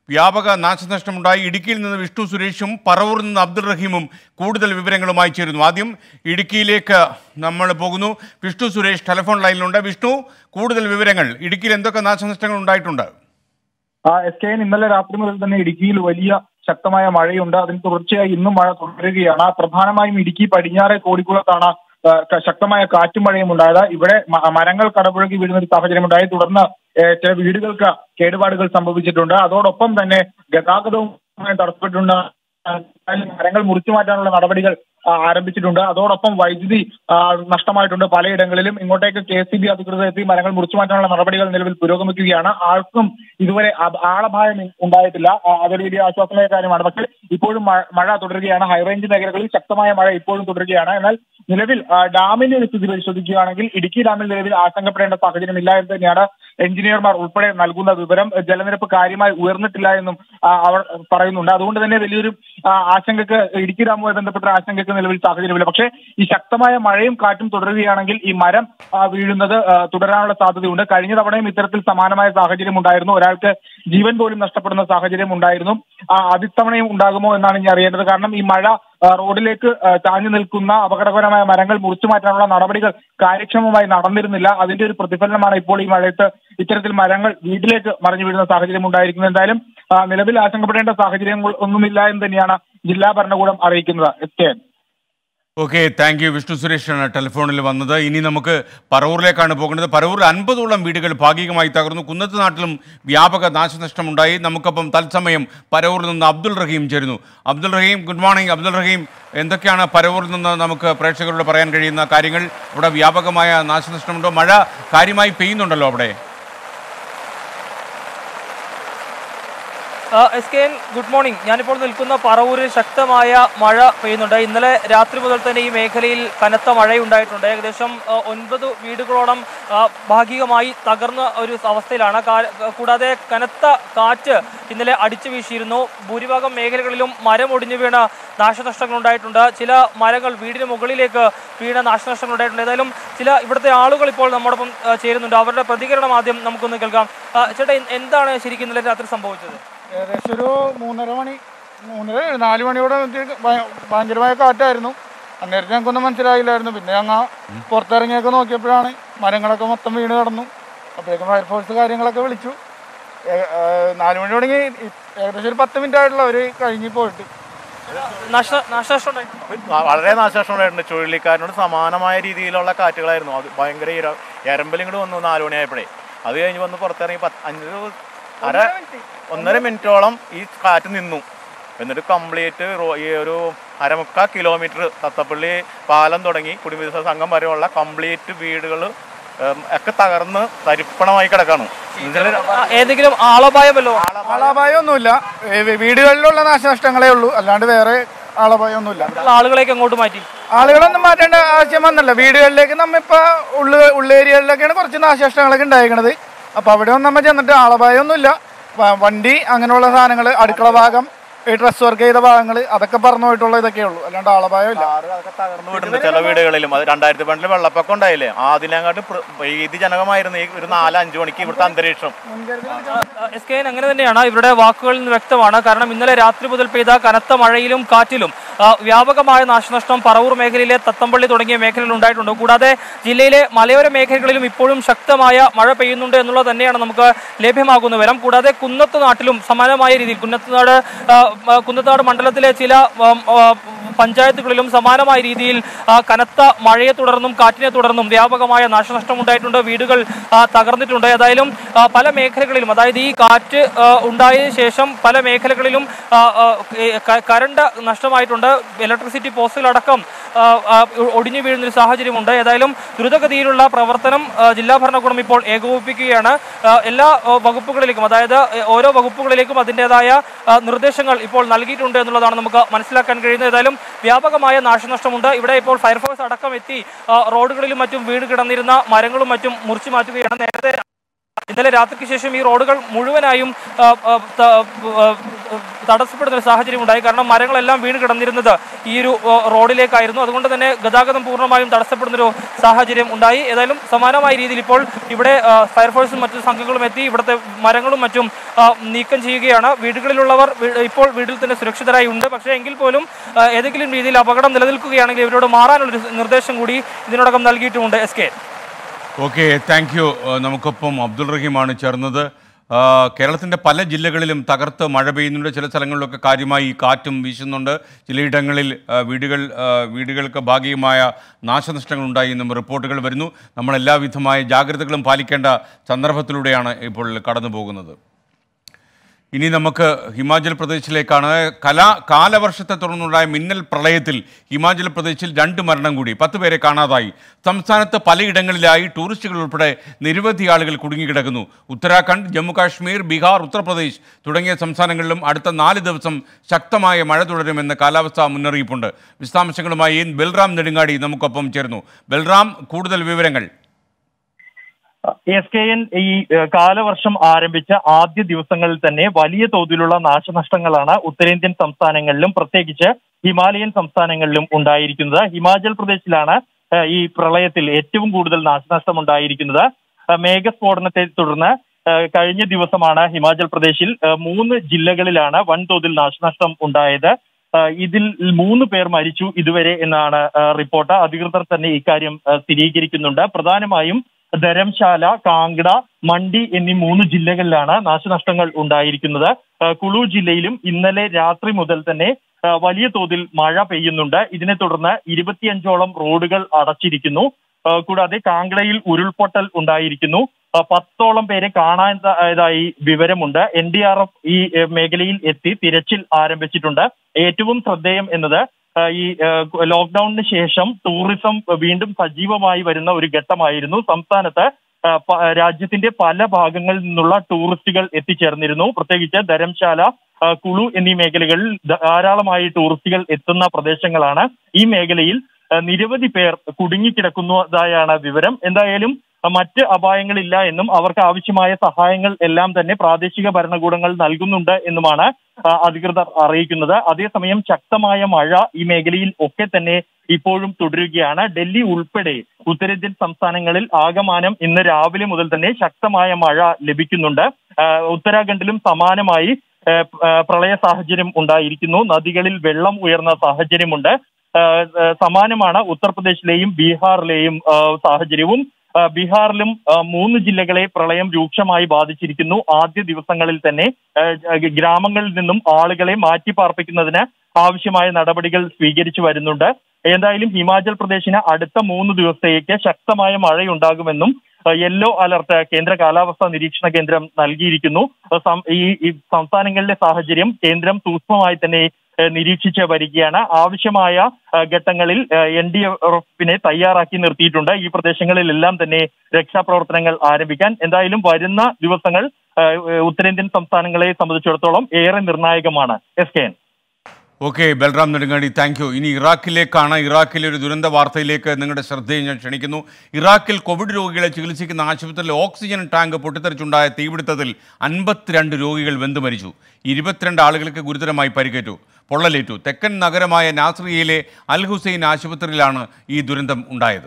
Speaker 2: വ്യാപക നാശനഷ്ടമുണ്ടായി ഇടുക്കിയിൽ നിന്ന് വിഷ്ണു സുരേഷും പറവൂരിൽ നിന്ന് അബ്ദുൾ റഹീമും കൂടുതൽ വിവരങ്ങളുമായി ചേരുന്നു ആദ്യം ഇടുക്കിയിലേക്ക് നമ്മൾ പോകുന്നു വിഷ്ണു സുരേഷ് ടെലിഫോൺ ലൈനിലുണ്ട് വിഷ്ണു കൂടുതൽ വിവരങ്ങൾ ഇടുക്കിയിൽ എന്തൊക്കെ നാശനഷ്ടങ്ങൾ ഉണ്ടായിട്ടുണ്ട്
Speaker 10: ആ എസ് കെ എൻ ഇന്നലെ രാത്രി മുതൽ തന്നെ ഇടുക്കിയിൽ വലിയ ശക്തമായ മഴയുണ്ട് അതിന് തുടർച്ചയായി ഇന്നും മഴ തുടരുകയാണ് പ്രധാനമായും ഇടുക്കി പടിഞ്ഞാറെ കോടിക്കുളത്താണ് ആ, ക- ശക്തമായ കാറ്റും മഴയും ഉണ്ടായത് ഇവിടെ മ- മരങ്ങൾ കടപുഴകി വീഴുന്ന ഒരു സാഹചര്യമുണ്ടായി തുടർന്ന് ഏ, ചില വീടുകൾക്ക് കേടുപാടുകൾ സംഭവിച്ചിട്ടുണ്ട് അതോടൊപ്പം തന്നെ ഗതാഗതവും തടസ്സപ്പെട്ടിട്ടുണ്ട് ആ, മരങ്ങൾ മുറിച്ചു മാറ്റാനുള്ള നടപടികൾ ആ, ആരംഭിച്ചിട്ടുണ്ട് അതോടൊപ്പം വൈദ്യുതി ആ, നഷ്ടമായിട്ടുണ്ട് പലയിടങ്ങളിലും ഇങ്ങോട്ടേക്ക് കെ സി ബി അധികൃതർ എത്തി മരങ്ങൾ മുറിച്ചു മാറ്റാനുള്ള നടപടികൾ നിലവിൽ പുരോഗമിക്കുകയാണ് ആർക്കും ഇതുവരെ അപ- ആളപായം ഉണ്ടായിട്ടില്ല ആ, അതൊരു വലിയ ആശ്വാസമായ കാര്യമാണ് പക്ഷേ ഇപ്പോഴും മഴ- മഴ തുടരുകയാണ് ഹൈറേഞ്ച് മേഖലകളിൽ ശക്തമായ മഴ ഇപ്പോഴും തുടരുകയാണ് എന്നാൽ നിലവിൽ ആ, ഡാമിന്റെ ഒരു സ്ഥിതി പരിശോധിക്കുകയാണെങ്കിൽ ഇടുക്കി ഡാമിൽ നിലവിൽ ആശങ്കപ്പെടേണ്ട സാഹചര്യമില്ല എന്ന് തന്നെയാണ് എഞ്ചിനീയർമാർ ഉൾപ്പെടെ നൽകുന്ന വിവരം ജലനിരപ്പ് കാര്യമായി ഉയർന്നിട്ടില്ല എന്നും ആ, അവർ പറയുന്നുണ്ട് അതുകൊണ്ട് തന്നെ വലിയൊരു ആ, ആശങ്കക്ക് ഇടുക്കി ഡാമുമായി ബന്ധപ്പെട്ട ഒരു ആശങ്കക്ക് നിലവിൽ സാഹചര്യമില്ല പക്ഷേ ഈ ശക്തമായ മഴയും കാറ്റും തുടരുകയാണെങ്കിൽ ഈ മരം ആ, വീഴുന്നത് ആ, തുടരാനുള്ള സാധ്യതയുണ്ട് കഴിഞ്ഞ തവണയും ഇത്തരത്തിൽ സമാനമായ സാഹചര്യം ഉണ്ടായിരുന്നു ഒരാൾക്ക് ജീവൻ പോലും നഷ്ടപ്പെടുന്ന സാഹചര്യം ഉണ്ടായിരുന്നു ആ, അതിത്തവണയും ഉണ്ടാകുമോ എന്നാണ് ഇനി അറിയേണ്ടത് കാരണം ഈ മഴ ആ, റോഡിലേക്ക് ആ, ചാഞ്ഞു നിൽക്കുന്ന അപകടകരമായ മരങ്ങൾ മുറിച്ചു മാറ്റാനുള്ള നടപടികൾ കാര്യക്ഷമമായി നടന്നിരുന്നില്ല അതിന്റെ ഒരു പ്രതിഫലനമാണ് ഇപ്പോൾ ഈ മഴയത്ത് ഇത്തരത്തിൽ മരങ്ങൾ വീട്ടിലേക്ക് മറിഞ്ഞു വീഴുന്ന സാഹചര്യം ഉണ്ടായിരിക്കുന്നത് എന്തായാലും ആ, നിലവിൽ ആശങ്കപ്പെടേണ്ട സാഹചര്യങ്ങൾ ഒന്നുമില്ല എന്ന് തന്നെയാണ് ജില്ലാ ഭരണകൂടം അറിയിക്കുന്നത് S K N.
Speaker 2: Okay thank you Vishnu സുരേഷാണ് ടെലിഫോണിൽ വന്നത് ഇനി നമുക്ക് പറവൂരിലേക്കാണ് പോകേണ്ടത് പറവൂരിൽ അൻപതോളം വീടുകൾ ഭാഗികമായി തകർന്നു കുന്നത്ത് നാട്ടിലും വ്യാപക നാശനഷ്ടമുണ്ടായി നമുക്കൊപ്പം തത്സമയം പരവൂരിൽ നിന്ന് അബ്ദുൾ റഹീം ചേരുന്നു അബ്ദുൾ റഹീം ഗുഡ് മോർണിംഗ് അബ്ദുൾ റഹീം എന്തൊക്കെയാണ് പരവൂരിൽ നിന്ന് നമുക്ക് പ്രേക്ഷകരോട് പറയാൻ കഴിയുന്ന കാര്യങ്ങൾ ഇവിടെ വ്യാപകമായ നാശനഷ്ടമുണ്ടോ മഴ കാര്യമായി പെയ്യുന്നുണ്ടല്ലോ അവിടെ
Speaker 6: S K N good morning ഞാനിപ്പോൾ നിൽക്കുന്ന പറവൂരിൽ ശക്തമായ മഴ പെയ്യുന്നുണ്ട് ഇന്നലെ രാത്രി മുതൽ തന്നെ ഈ മേഖലയിൽ കനത്ത മഴയുണ്ടായിട്ടുണ്ട് ഏകദേശം ആ, ഒൻപത് വീടുകളോളം ആ, ഭാഗികമായി തകർന്ന ഒരു അവസ്ഥയിലാണ് കാ- കൂടാതെ കനത്ത കാറ്റ് ഇന്നലെ അടിച്ചു വീശിയിരുന്നു ഭൂരിഭാഗം മേഖലകളിലും മരം ഒടിഞ്ഞു വീണ നാശനഷ്ടങ്ങൾ ഉണ്ടായിട്ടുണ്ട് ചില മരങ്ങൾ വീടിന് മുകളിലേക്ക് വീണ നാശനഷ്ടങ്ങൾ ഉണ്ടായിട്ടുണ്ട് ഏതായാലും ചില ഇവിടുത്തെ ആളുകൾ ഇപ്പോൾ നമ്മോടൊപ്പം ആ, ചേരുന്നുണ്ട് അവരുടെ പ്രതികരണം ആദ്യം നമുക്കൊന്ന് കേൾക്കാം ആ, ചേട്ടാ എ- എന്താണ് ശരിക്കും ഇന്നലെ രാത്രി സംഭവിച്ചത്
Speaker 11: ഏകദേശം ഒരു മൂന്നര മണി മൂന്നര നാല് മണിയോടെ ഇത് ഭയ- ഭയങ്കരമായ കാറ്റായിരുന്നു അന്നേരത്തെ ഞങ്ങൾക്കൊന്നും മനസ്സിലായില്ലായിരുന്നു പിന്നെ ഞങ്ങൾ പുറത്തിറങ്ങിയൊക്കെ നോക്കിയപ്പോഴാണ് മരങ്ങളൊക്കെ മൊത്തം വീണ് കിടന്നു അപ്പോഴേക്കും ഫയർഫോഴ്സ് കാര്യങ്ങളൊക്കെ വിളിച്ചു ഏ- ഏ, നാല് മണി തുടങ്ങി ഇ- ഏകദേശം ഒരു പത്ത് മിനിറ്റ് ആയിട്ടുള്ള അവർ കഴിഞ്ഞ് പോയിട്ട്
Speaker 6: നാശ- നാശനഷ്ടം ഉണ്ടായിട്ടുണ്ട്
Speaker 12: വളരെ നാശനഷ്ടമുണ്ടായിട്ടുണ്ട് ചുഴലിക്കാരനോട് സമാനമായ രീതിയിലുള്ള കാറ്റുകളായിരുന്നു അത് ഭയങ്കര ഇര എരമ്പലും കൂടെ വന്നു നാല് മണിയായപ്പോഴേ അത് കഴിഞ്ഞ് വന്ന് പുറത്തിറങ്ങി പത്ത് അഞ്ച് അര ഒന്നര മിനിറ്റോളം ഈ കാറ്റ് നിന്നു എന്നിട്ട് കംപ്ലീറ്റ് ഈ ഒരു അരമുക്കാൽ കിലോമീറ്റർ തത്തപ്പള്ളി പാലം തുടങ്ങി കുടിവികസന സംഘം വരെയുള്ള കംപ്ലീറ്റ് വീടുകൾ ഒക്കെ തകർന്ന് തരിപ്പണമായി കിടക്കാണ് എന്നുവെച്ചാല്
Speaker 6: ആ, ഏതെങ്കിലും ആളപായമല്ലോ
Speaker 11: ആളപായം ഒന്നുമില്ല ഏ, വീടുകളിലുള്ള നാശനഷ്ടങ്ങളേ ഉള്ളൂ അല്ലാണ്ട് വേറെ ആളപായം ഒന്നുമില്ല
Speaker 6: ആളുകളെയൊക്കെ അങ്ങോട്ട് മാറ്റി
Speaker 11: ആളുകളൊന്നും മാറ്റേണ്ട ആവശ്യം വന്നല്ല വീടുകളിലേക്ക് നമ്മിപ്പോ ഉള്ളു ഉള്ളേരിയകളിലൊക്കെയാണ് കുറച്ച് നാശനഷ്ടങ്ങളൊക്കെ ഉണ്ടായിരിക്കണത് അപ്പൊ അവിടെ ഒന്നും നമ്മ ചെന്നിട്ട് ആളപായം ഒന്നുമില്ല വ- വണ്ടി അങ്ങനെയുള്ള സാധനങ്ങൾ അടുക്കള ഭാഗം ഈ ഡ്രസ് വർക്ക് ചെയ്ത ഭാഗങ്ങൾ അതൊക്കെ പറഞ്ഞു പോയിട്ടുള്ള ഇതൊക്കെ ഉള്ളൂ അല്ലാണ്ട് ആളപായം ഇല്ല
Speaker 12: തകർന്നു വിടുന്നുണ്ട് ചില വീടുകളിലും അത് രണ്ടായിരത്തി പണ്ടില് വെള്ളപ്പൊക്കം ഉണ്ടായില്ലേ അതിനങ്ങാട്ട് ഭീതിജനകമായിരുന്നു ഈ ഒരു നാല് അഞ്ചു മണിക്ക് ഇവിടുത്തെ അന്തരീക്ഷം
Speaker 6: എസ് കെ എൻ അങ്ങനെ തന്നെയാണ് ഇവരുടെ വാക്കുകളിൽ നിന്ന് വ്യക്തമാണ് കാരണം ഇന്നലെ രാത്രി മുതൽ പെയ്ത കനത്ത മഴയിലും കാറ്റിലും ആ, വ്യാപകമായ നാശനഷ്ടം പറവൂർ മേഖലയിലെ തത്തമ്പള്ളി തുടങ്ങിയ മേഖലയിൽ ഉണ്ടായിട്ടുണ്ട് കൂടാതെ ജില്ലയിലെ മലയോര മേഖലകളിലും ഇപ്പോഴും ശക്തമായ മഴ പെയ്യുന്നുണ്ട് എന്നുള്ളത് തന്നെയാണ് നമുക്ക് ലഭ്യമാകുന്ന വിവരം കൂടാതെ കുന്നത്ത് നാട്ടിലും സമാനമായ രീതിയിൽ കുന്നത്തുനാട് ആ, ആ, കുന്നത്തുനാട് മണ്ഡലത്തിലെ ചില ആ, ആ, പഞ്ചായത്തുകളിലും സമാനമായ രീതിയിൽ ആ, കനത്ത മഴയെ തുടർന്നും കാറ്റിനെ തുടർന്നും വ്യാപകമായ നാശനഷ്ടം ഉണ്ടായിട്ടുണ്ട് വീടുകൾ ആ, തകർന്നിട്ടുണ്ട് ഏതായാലും ആ, പല മേഖലകളിലും അതായത് ഈ കാറ്റ് ആ, ഉണ്ടായതിനു ശേഷം പല മേഖലകളിലും ആ, ആ, ഏ, ക- കറണ്ട് നഷ്ടമായിട്ടുണ്ട് ഇലക്ട്രിസിറ്റി പോസ്റ്റുകളടക്കം ആ, ആ, ഒടിഞ്ഞു വീഴുന്ന ഒരു സാഹചര്യമുണ്ട് ഏതായാലും ദ്രുതഗതിയിലുള്ള പ്രവർത്തനം ആ, ജില്ലാ ഭരണകൂടം ഇപ്പോൾ ഏകോപിപ്പിക്കുകയാണ് ആ, എല്ലാ ആ, വകുപ്പുകളിലേക്കും അതായത് ഏ, ഓരോ വകുപ്പുകളിലേക്കും അതിൻ്റെതായ ആ, നിർദ്ദേശങ്ങൾ ഇപ്പോൾ നൽകിയിട്ടുണ്ട് എന്നുള്ളതാണ് നമുക്ക് മനസ്സിലാക്കാൻ കഴിയുന്നത് ഏതായാലും വ്യാപകമായ നാശനഷ്ടമുണ്ട് ഇവിടെ ഇപ്പോൾ ഫയർഫോഴ്സ് അടക്കം എത്തി ആ, റോഡുകളിലും മറ്റും വീണ് കിടന്നിരുന്ന മരങ്ങളും മറ്റും മുറിച്ചു മാറ്റുകയാണ് നേരത്തെ ഇന്നലെ രാത്രിക്ക് ശേഷം ഈ റോഡുകൾ മുഴുവനായും ആ, ആ, ത- ആ, തടസ്സപ്പെടുന്ന ഒരു സാഹചര്യം ഉണ്ടായി കാരണം മരങ്ങളെല്ലാം വീണ് കിടന്നിരുന്നത് ഈ ഒരു ആ, റോഡിലേക്കായിരുന്നു അതുകൊണ്ട് തന്നെ ഗതാഗതം പൂർണ്ണമായും തടസ്സപ്പെടുന്നൊരു സാഹചര്യം ഉണ്ടായി ഏതായാലും സമാനമായ രീതിയിൽ ഇപ്പോൾ ഇവിടെ ആ, ഫയർഫോഴ്സും മറ്റു സംഘങ്ങളും എത്തി ഇവിടുത്തെ മരങ്ങളും മറ്റും ആ, നീക്കം ചെയ്യുകയാണ് വീടുകളിലുള്ളവർ വീ- ഇപ്പോൾ വീട്ടിൽ തന്നെ സുരക്ഷിതരായി ഉണ്ട് പക്ഷേ എങ്കിൽ പോലും ആ, ഏതെങ്കിലും രീതിയിൽ അപകടം നിലനിൽക്കുകയാണെങ്കിൽ ഇവരോട് മാറാനുള്ളൊരു നിർദ്ദേശം കൂടി ഇതിനോടകം നൽകിയിട്ടുമുണ്ട് S K
Speaker 2: okay thank you നമുക്കൊപ്പം അബ്ദുൾ റഹീമാണ് ചേർന്നത് ആ, കേരളത്തിൻ്റെ പല ജില്ലകളിലും തകർത്ത് മഴ പെയ്യുന്നുണ്ട് ചില സ്ഥലങ്ങളിലൊക്കെ കാര്യമായി കാറ്റും വീശുന്നുണ്ട് ചിലയിടങ്ങളിൽ ആ, വീടുകൾ ആ, വീടുകൾക്ക് ഭാഗികമായ നാശനഷ്ടങ്ങൾ ഉണ്ടായി എന്നും റിപ്പോർട്ടുകൾ വരുന്നു നമ്മൾ എല്ലാവിധമായ ജാഗ്രതകളും പാലിക്കേണ്ട സന്ദർഭത്തിലൂടെയാണ് ഇപ്പോൾ കടന്നു പോകുന്നത് ഇനി നമുക്ക് ഹിമാചൽ പ്രദേശിലേക്കാണ് കലാ കാലവർഷത്തെ തുടർന്നുണ്ടായ മിന്നൽ പ്രളയത്തിൽ ഹിമാചൽ പ്രദേശിൽ രണ്ട് മരണം കൂടി പത്ത് പേരെ കാണാതായി സംസ്ഥാനത്ത് പലയിടങ്ങളിലായി ടൂറിസ്റ്റുകൾ ഉൾപ്പെടെ നിരവധി ആളുകൾ കുടുങ്ങിക്കിടക്കുന്നു ഉത്തരാഖണ്ഡ് ജമ്മു കാശ്മീർ ബീഹാർ ഉത്തർപ്രദേശ് തുടങ്ങിയ സംസ്ഥാനങ്ങളിലും അടുത്ത നാല് ദിവസം ശക്തമായ മഴ തുടരുമെന്ന് കാലാവസ്ഥാ മുന്നറിയിപ്പുണ്ട് വിശദാംശങ്ങളുമായി എൻ ബൽറാം നെടുങ്ങാടി നമുക്കൊപ്പം ചേർന്നു ബൽറാം കൂടുതൽ വിവരങ്ങൾ
Speaker 13: എസ് കെ എൻ ഈ ഏഹ്, കാലവർഷം ആരംഭിച്ച ആദ്യ ദിവസങ്ങളിൽ തന്നെ വലിയ തോതിലുള്ള നാശനഷ്ടങ്ങളാണ് ഉത്തരേന്ത്യൻ സംസ്ഥാനങ്ങളിലും പ്രത്യേകിച്ച് ഹിമാലയൻ സംസ്ഥാനങ്ങളിലും ഉണ്ടായിരിക്കുന്നത് ഹിമാചൽ പ്രദേശിലാണ് ഏഹ്, ഈ പ്രളയത്തിൽ ഏറ്റവും കൂടുതൽ നാശനഷ്ടം ഉണ്ടായിരിക്കുന്നത് ഏഹ്, മേഘസ്ഫോടനത്തെ തുടർന്ന് ഏഹ്, കഴിഞ്ഞ ദിവസമാണ് ഹിമാചൽ പ്രദേശിൽ ഏഹ്, മൂന്ന് ജില്ലകളിലാണ് വൻതോതിൽ നാശനഷ്ടം ഉണ്ടായത് ഏഹ്, ഇതിൽ മൂന്ന് പേർ മരിച്ചു ഇതുവരെ എന്നാണ് ഏഹ്, റിപ്പോർട്ട് അധികൃതർ തന്നെ ഇക്കാര്യം ഏഹ്, സ്ഥിരീകരിക്കുന്നുണ്ട് പ്രധാനമായും ധരംശാല കാങ്കട മണ്ഡി എന്നീ മൂന്ന് ജില്ലകളിലാണ് നാശനഷ്ടങ്ങൾ ഉണ്ടായിരിക്കുന്നത് ആ, കുളു ജില്ലയിലും ഇന്നലെ രാത്രി മുതൽ തന്നെ ആ, വലിയ തോതിൽ മഴ പെയ്യുന്നുണ്ട് ഇതിനെ തുടർന്ന് ഇരുപത്തിയഞ്ചോളം റോഡുകൾ അടച്ചിരിക്കുന്നു ആ, കൂടാതെ കാങ്കടയിൽ ഉരുൾപൊട്ടൽ ഉണ്ടായിരിക്കുന്നു ആ, പത്തോളം പേരെ കാണാതായതായി വിവരമുണ്ട് എൻ ഡി ആർ എഫ് ഈ ഏ, മേഖലയിൽ എത്തി തിരച്ചിൽ ആരംഭിച്ചിട്ടുണ്ട് ഏറ്റവും ശ്രദ്ധേയം എന്നത് ആ, ഈ ആ, ലോക്ക്ഡൌണിന് ശേഷം ടൂറിസം വീണ്ടും സജീവമായി വരുന്ന ഒരു ഘട്ടമായിരുന്നു സംസ്ഥാനത്ത് ആ, പ- രാജ്യത്തിന്റെ പല ഭാഗങ്ങളിൽ നിന്നുള്ള ടൂറിസ്റ്റുകൾ എത്തിച്ചേർന്നിരുന്നു പ്രത്യേകിച്ച് ധരംശാല ആ, കുളു എന്നീ മേഖലകളിൽ ധാരാളമായി ടൂറിസ്റ്റുകൾ എത്തുന്ന പ്രദേശങ്ങളാണ് ഈ മേഖലയിൽ ആ, നിരവധി പേർ കുടുങ്ങിക്കിടക്കുന്നതായാണ് വിവരം എന്തായാലും ആ, മറ്റ് അപായങ്ങളില്ല എന്നും അവർക്ക് ആവശ്യമായ സഹായങ്ങൾ എല്ലാം തന്നെ പ്രാദേശിക ഭരണകൂടങ്ങൾ നൽകുന്നുണ്ട് എന്നുമാണ് ആ, അധികൃതർ അറിയിക്കുന്നത് അതേസമയം ശക്തമായ മഴ ഈ മേഖലയിൽ ഒക്കെ തന്നെ ഇപ്പോഴും തുടരുകയാണ് ഡൽഹി ഉൾപ്പെടെ ഉത്തരേന്ത്യൻ സംസ്ഥാനങ്ങളിൽ ആകമാനം ഇന്ന് രാവിലെ മുതൽ തന്നെ ശക്തമായ മഴ ലഭിക്കുന്നുണ്ട് ആ, ഉത്തരാഖണ്ഡിലും സമാനമായി ആ, ആ, പ്രളയ സാഹചര്യം ഉണ്ടായിരിക്കുന്നു നദികളിൽ വെള്ളം ഉയർന്ന സാഹചര്യമുണ്ട് ആ, ആ, സമാനമാണ് ഉത്തർപ്രദേശിലെയും ബീഹാറിലെയും ആ, സാഹചര്യവും ആ, ബീഹാറിലും ആ, മൂന്ന് ജില്ലകളെ പ്രളയം രൂക്ഷമായി ബാധിച്ചിരിക്കുന്നു ആദ്യ ദിവസങ്ങളിൽ തന്നെ ആ, ഗ്രാമങ്ങളിൽ നിന്നും ആളുകളെ മാറ്റി പാർപ്പിക്കുന്നതിന് ആവശ്യമായ നടപടികൾ സ്വീകരിച്ചു വരുന്നുണ്ട് എന്തായാലും ഹിമാചൽ പ്രദേശിന് അടുത്ത മൂന്ന് ദിവസത്തേക്ക് ശക്തമായ മഴയുണ്ടാകുമെന്നും ആ, യെല്ലോ അലർട്ട് കേന്ദ്ര കാലാവസ്ഥാ നിരീക്ഷണ കേന്ദ്രം നൽകിയിരിക്കുന്നു ആ, സം- ഈ ഈ സംസ്ഥാനങ്ങളിലെ സാഹചര്യം കേന്ദ്രം സൂക്ഷ്മമായി തന്നെ ഏഹ് നിരീക്ഷിച്ച് വരികയാണ് ആവശ്യമായ ആ, ഘട്ടങ്ങളിൽ എൻ ഡി എഫിനെ തയ്യാറാക്കി നിർത്തിയിട്ടുണ്ട് ഈ പ്രദേശങ്ങളിലെല്ലാം തന്നെ രക്ഷാപ്രവർത്തനങ്ങൾ ആരംഭിക്കാൻ എന്തായാലും വരുന്ന ദിവസങ്ങൾ ആ, ഉത്തരേന്ത്യൻ സംസ്ഥാനങ്ങളെ സംബന്ധിച്ചിടത്തോളം ഏറെ നിർണായകമാണ് S K N
Speaker 2: okay Balram Nedungadi thank you ഇനി ഇറാഖിലേക്കാണ് ഇറാഖിലെ ഒരു ദുരന്ത വാർത്തയിലേക്ക് നിങ്ങളുടെ ശ്രദ്ധയെ ഞാൻ ക്ഷണിക്കുന്നു ഇറാഖിൽ കോവിഡ് രോഗികളെ ചികിത്സിക്കുന്ന ആശുപത്രിയിൽ ഓക്സിജൻ ടാങ്ക് പൊട്ടിത്തെറിച്ചുണ്ടായ തീപിടുത്തത്തിൽ അൻപത്തിരണ്ട് രോഗികൾ വെന്തു മരിച്ചു ഇരുപത്തിരണ്ട് ആളുകൾക്ക് ഗുരുതരമായി പരിക്കേറ്റു പൊള്ളലേറ്റു തെക്കൻ നഗരമായ നാസ്രിയയിലെ അൽ ഹുസൈൻ ആശുപത്രിയിലാണ് ഈ ദുരന്തം ഉണ്ടായത്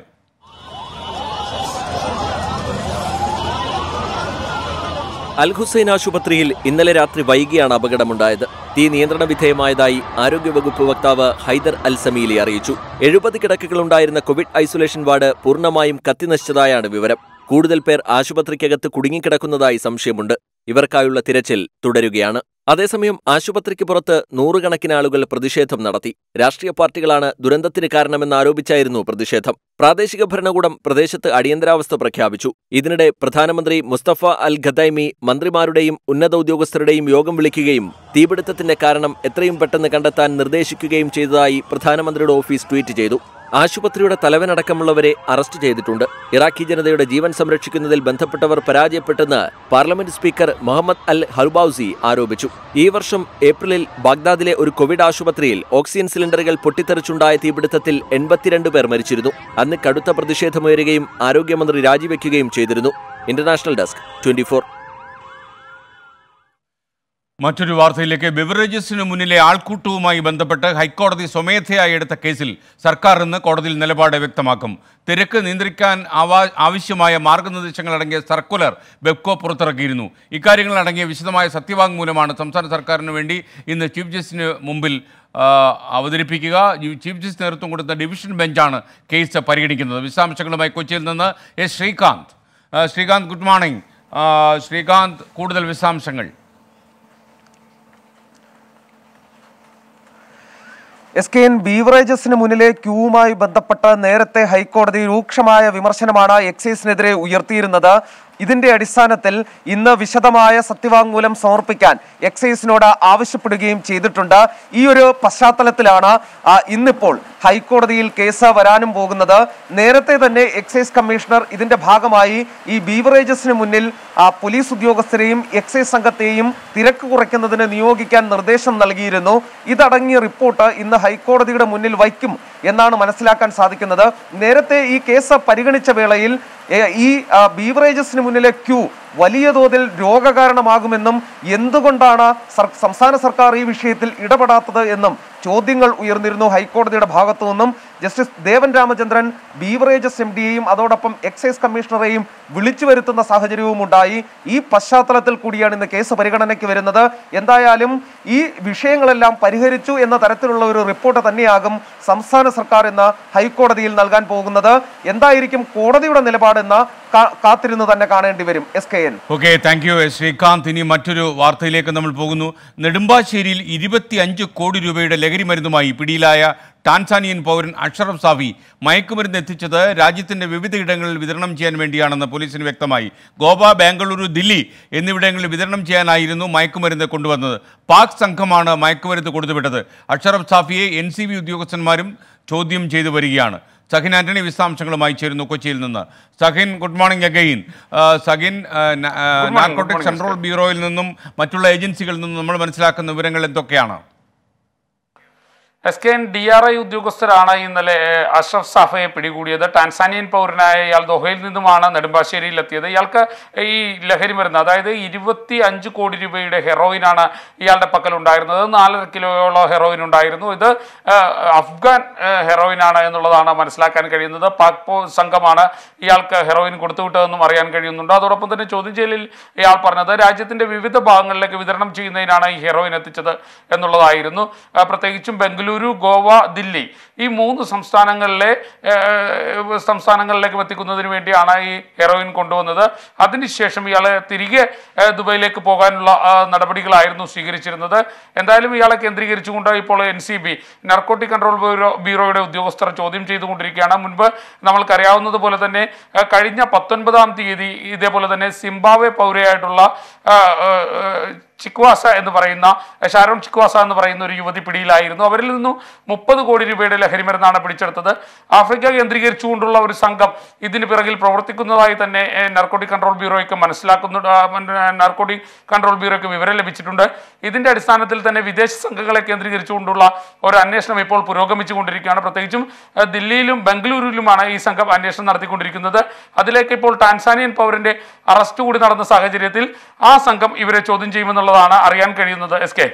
Speaker 14: അൽ ഹുസൈൻ ആശുപത്രിയിൽ ഇന്നലെ രാത്രി വൈകിയാണ് അപകടമുണ്ടായത് തീ നിയന്ത്രണ വിധേയമായതായി ആരോഗ്യവകുപ്പ് വക്താവ് ഹൈദർ അൽ സമീലി അറിയിച്ചു എഴുപത് കിടക്കകളുണ്ടായിരുന്ന കോവിഡ് ഐസൊലേഷൻ വാർഡ് പൂർണ്ണമായും കത്തിനശിച്ചതായാണ് വിവരം കൂടുതൽ പേർ ആശുപത്രിക്കകത്ത് കുടുങ്ങിക്കിടക്കുന്നതായി സംശയമുണ്ട് ഇവർക്കായുള്ള തിരച്ചിൽ തുടരുകയാണ് അതേസമയം ആശുപത്രിക്ക് പുറത്ത് നൂറുകണക്കിന് ആളുകൾ പ്രതിഷേധം നടത്തി രാഷ്ട്രീയ പാർട്ടികളാണ് ദുരന്തത്തിന് കാരണമെന്നാരോപിച്ചായിരുന്നു പ്രതിഷേധം പ്രാദേശിക ഭരണകൂടം പ്രദേശത്ത് അടിയന്തരാവസ്ഥ പ്രഖ്യാപിച്ചു ഇതിനിടെ പ്രധാനമന്ത്രി മുസ്തഫ അൽ ഖദൈമി മന്ത്രിമാരുടെയും ഉന്നത ഉദ്യോഗസ്ഥരുടെയും യോഗം വിളിക്കുകയും തീപിടുത്തത്തിന്റെ കാരണം എത്രയും പെട്ടെന്ന് കണ്ടെത്താൻ നിർദ്ദേശിക്കുകയും ചെയ്തതായി പ്രധാനമന്ത്രിയുടെ ഓഫീസ് ട്വീറ്റ് ചെയ്തു ആശുപത്രിയുടെ തലവനടക്കമുള്ളവരെ അറസ്റ്റ് ചെയ്തിട്ടുണ്ട് ഇറാഖി ജനതയുടെ ജീവൻ സംരക്ഷിക്കുന്നതിൽ ബന്ധപ്പെട്ടവർ പരാജയപ്പെട്ടെന്ന് parliament speaker Muhammad al Halbousi ആരോപിച്ചു ഈ വർഷം ഏപ്രിലിൽ ബാഗ്ദാദിലെ ഒരു കോവിഡ് ആശുപത്രിയിൽ ഓക്സിജൻ സിലിണ്ടറുകൾ പൊട്ടിത്തെറിച്ചുണ്ടായ തീപിടുത്തത്തിൽ എൺപത്തിരണ്ട് പേർ മരിച്ചിരുന്നു അന്ന് കടുത്ത പ്രതിഷേധമുയരുകയും ആരോഗ്യമന്ത്രി രാജിവെക്കുകയും ചെയ്തിരുന്നു ഇന്റർനാഷണൽ ഡെസ്ക് ട്വന്റി
Speaker 2: മറ്റൊരു വാർത്തയിലേക്ക് ബിവറേജസിന് മുന്നിലെ ആൾക്കൂട്ടവുമായി ബന്ധപ്പെട്ട് ഹൈക്കോടതി സ്വമേധയായി എടുത്ത കേസിൽ സർക്കാർ ഇന്ന് കോടതിയിൽ നിലപാട് വ്യക്തമാക്കും തിരക്ക് നിയന്ത്രിക്കാൻ ആവാ ആവശ്യമായ മാർഗനിർദ്ദേശങ്ങൾ അടങ്ങിയ സർക്കുലർ ബെബ്കോ പുറത്തിറക്കിയിരുന്നു ഇക്കാര്യങ്ങൾ അടങ്ങിയ വിശദമായ സത്യവാങ്മൂലമാണ് സംസ്ഥാന സർക്കാരിന് വേണ്ടി ഇന്ന് ചീഫ് ജസ്റ്റിന് മുമ്പിൽ ആ, അവതരിപ്പിക്കുക ഈ ചീഫ് ജസ്റ്റിസ് നേതൃത്വം കൊടുത്ത ഡിവിഷൻ ബെഞ്ചാണ് കേസ് പരിഗണിക്കുന്നത് വിശദാംശങ്ങളുമായി കൊച്ചിയിൽ നിന്ന് എസ് ശ്രീകാന്ത് ആ, ശ്രീകാന്ത് ഗുഡ് മോർണിംഗ് ആ, ശ്രീകാന്ത് കൂടുതൽ വിശദാംശങ്ങൾ
Speaker 15: എസ് കെ എൻ ബീവറേജസിന് മുന്നിലെ ക്യൂവുമായി ബന്ധപ്പെട്ട് നേരത്തെ ഹൈക്കോടതി രൂക്ഷമായ വിമർശനമാണ് എക്സൈസിനെതിരെ ഉയർത്തിയിരുന്നത് ഇതിന്റെ അടിസ്ഥാനത്തിൽ ഇന്ന് വിശദമായ സത്യവാങ്മൂലം സമർപ്പിക്കാൻ എക്സൈസിനോട് ആവശ്യപ്പെടുകയും ചെയ്തിട്ടുണ്ട് ഈ ഒരു പശ്ചാത്തലത്തിലാണ് ആ, ഇന്നിപ്പോൾ ഹൈക്കോടതിയിൽ കേസ് വരാനും പോകുന്നത് നേരത്തെ തന്നെ എക്സൈസ് കമ്മീഷണർ ഇതിന്റെ ഭാഗമായി ഈ ബീവറേജസിന് മുന്നിൽ ആ, പോലീസ് ഉദ്യോഗസ്ഥരെയും എക്സൈസ് സംഘത്തെയും തിരക്ക് കുറയ്ക്കുന്നതിന് നിയോഗിക്കാൻ നിർദ്ദേശം നൽകിയിരുന്നു ഇതടങ്ങിയ റിപ്പോർട്ട് ഇന്ന് ഹൈക്കോടതിയുടെ മുന്നിൽ വയ്ക്കും എന്നാണ് മനസ്സിലാക്കാൻ സാധിക്കുന്നത് നേരത്തെ ഈ കേസ് പരിഗണിച്ച വേളയിൽ ഏ, ഈ ആ, ബീവറേജസിന് മുന്നിലെ ക്യൂ വലിയ തോതിൽ രോഗകാരണമാകുമെന്നും എന്തുകൊണ്ടാണ് സർ- സംസ്ഥാന സർക്കാർ ഈ വിഷയത്തിൽ ഇടപെടാത്തത് എന്നും ചോദ്യങ്ങൾ ഉയർന്നിരുന്നു ഹൈക്കോടതിയുടെ ഭാഗത്തു നിന്നും justice Devan Ramachandran beverages M ഡിയെയും അതോടൊപ്പം എക്സൈസ് കമ്മീഷണറെയും വിളിച്ചു വരുത്തുന്ന സാഹചര്യവും ഉണ്ടായി ഈ പശ്ചാത്തലത്തിൽ കൂടിയാണ് ഇന്ന് കേസ് പരിഗണനയ്ക്ക് വരുന്നത് എന്തായാലും ഈ വിഷയങ്ങളെല്ലാം പരിഹരിച്ചു എന്ന തരത്തിലുള്ള ഒരു റിപ്പോർട്ട് തന്നെയാകും സംസ്ഥാന സർക്കാർ ഇന്ന് ഹൈക്കോടതിയിൽ നൽകാൻ പോകുന്നത് എന്തായിരിക്കും കോടതിയുടെ നിലപാടെന്ന് കാ- കാത്തിരുന്ന് തന്നെ കാണേണ്ടി വരും S K N
Speaker 2: okay thank you S Sreekanth ഇനി മറ്റൊരു വാർത്തയിലേക്ക് നമ്മൾ പോകുന്നു നെടുമ്പാശ്ശേരിയിൽ ഇരുപത്തിയഞ്ച് കോടി രൂപയുടെ ലഹരി മരുന്നുമായി പിടിയിലായ ടാൻസാനിയൻ പൗരൻ അഷറഫ് സാഫി മയക്കുമരുന്ന് എത്തിച്ചത് രാജ്യത്തിന്റെ വിവിധ ഇടങ്ങളിൽ വിതരണം ചെയ്യാൻ വേണ്ടിയാണെന്ന് പോലീസിന് വ്യക്തമായി ഗോവ ബാംഗ്ലൂരു ദില്ലി എന്നിവിടങ്ങളിൽ വിതരണം ചെയ്യാനായിരുന്നു മയക്കുമരുന്ന് കൊണ്ടുവന്നത് പാക് സംഘമാണ് മയക്കുമരുന്ന് കൊടുത്തുവിട്ടത് അഷറഫ് സാഫിയെ എൻ സി ബി ഉദ്യോഗസ്ഥന്മാരും ചോദ്യം ചെയ്തു വരികയാണ് സഹിൻ ആന്റണി വിശദാംശങ്ങളുമായി ചേരുന്നു കൊച്ചിയിൽ നിന്ന് Sahin good morning again Sahin narcotics control ബ്യൂറോയിൽ നിന്നും മറ്റുള്ള ഏജൻസികളിൽ നിന്നും നമ്മൾ മനസ്സിലാക്കുന്ന വിവരങ്ങൾ എന്തൊക്കെയാണ്
Speaker 16: S K N D R I ഉദ്യോഗസ്ഥരാണ് ഇന്നലെ ഏഹ്, അഷ്റഫ് സാഫയെ പിടികൂടിയത് ടാൻസാനിയൻ പൗരനായ ഇയാൾ ദോഹയിൽ നിന്നുമാണ് നെടുമ്പാശ്ശേരിയിൽ എത്തിയത് ഇയാൾക്ക് ഈ ലഹരി മരുന്ന് അതായത് ഇരുപത്തി അഞ്ച് കോടി രൂപയുടെ ഹെറോയിനാണ് ഇയാളുടെ പക്കൽ ഉണ്ടായിരുന്നത് നാലര കിലോയോളം ഹെറോയിൻ ഉണ്ടായിരുന്നു ഇത് ഏഹ്, അഫ്ഗാൻ ഏഹ്, ഹെറോയിനാണ് എന്നുള്ളതാണ് മനസ്സിലാക്കാൻ കഴിയുന്നത് പാക് പോ സംഘമാണ് ഇയാൾക്ക് ഹെറോയിൻ കൊടുത്തുവിട്ടതെന്നും അറിയാൻ കഴിയുന്നുണ്ട് അതോടൊപ്പം തന്നെ ചോദ്യം ചെയ്യലിൽ ഇയാൾ പറഞ്ഞത് രാജ്യത്തിന്റെ വിവിധ ഭാഗങ്ങളിലേക്ക് വിതരണം ചെയ്യുന്നതിനാണ് ഈ ഹെറോയിൻ എത്തിച്ചത് എന്നുള്ളതായിരുന്നു ആ, പ്രത്യേകിച്ചും ബംഗളൂരു ഗോവ ദില്ലി ഈ മൂന്ന് സംസ്ഥാനങ്ങളിലെ ഏഹ്, സംസ്ഥാനങ്ങളിലേക്ക് എത്തിക്കുന്നതിന് വേണ്ടിയാണ് ഈ ഹെറോയിൻ കൊണ്ടുവന്നത് അതിനുശേഷം ഇയാളെ തിരികെ ഏഹ്, ദുബൈയിലേക്ക് പോകാനുള്ള ആ, നടപടികളായിരുന്നു സ്വീകരിച്ചിരുന്നത് എന്തായാലും ഇയാളെ കേന്ദ്രീകരിച്ചുകൊണ്ട് ഇപ്പോൾ N C B narcotic control bureau ബ്യൂറോയുടെ ഉദ്യോഗസ്ഥർ ചോദ്യം ചെയ്തുകൊണ്ടിരിക്കുകയാണ് മുൻപ് നമ്മൾക്കറിയാവുന്നത് പോലെ തന്നെ ഏഹ്, കഴിഞ്ഞ പത്തൊൻപതാം തീയതി ഇതേപോലെ തന്നെ സിംബാബ്വെ പൗരയായിട്ടുള്ള ആ, ആ, ആ, ചിക്വാസ എന്ന് പറയുന്ന ഷാരോൺ ചിക്വാസ എന്ന് പറയുന്ന ഒരു യുവതി പിടിയിലായിരുന്നു അവരിൽ നിന്നും മുപ്പത് കോടി രൂപയുടെ ലഹരി മരുന്നാണ് പിടിച്ചെടുത്തത് ആഫ്രിക്ക കേന്ദ്രീകരിച്ചുകൊണ്ടുള്ള ഒരു സംഘം ഇതിന് പിറകിൽ പ്രവർത്തിക്കുന്നതായി തന്നെ നർക്കോട്ടിക് കൺട്രോൾ ബ്യൂറോയ്ക്ക് മനസ്സിലാക്കുന്നു നർക്കോട്ടിക് കൺട്രോൾ ബ്യൂറോയ്ക്ക് വിവരം ലഭിച്ചിട്ടുണ്ട് ഇതിന്റെ അടിസ്ഥാനത്തിൽ തന്നെ വിദേശ സംഘങ്ങളെ കേന്ദ്രീകരിച്ചുകൊണ്ടുള്ള ഒരു അന്വേഷണം ഇപ്പോൾ പുരോഗമിച്ചുകൊണ്ടിരിക്കുകയാണ് പ്രത്യേകിച്ചും ഏഹ്, ദില്ലിയിലും ബംഗളൂരുവിലുമാണ് ഈ സംഘം അന്വേഷണം നടത്തിക്കൊണ്ടിരിക്കുന്നത് അതിലേക്ക് ഇപ്പോൾ ടാൻസാനിയൻ പൗരന്റെ അറസ്റ്റ് കൂടി നടന്ന സാഹചര്യത്തിൽ ആ സംഘം ഇവരെ ചോദ്യം ചെയ്യുമെന്നുള്ളതാണ് അറിയാൻ കഴിയുന്നത് എസ് കെ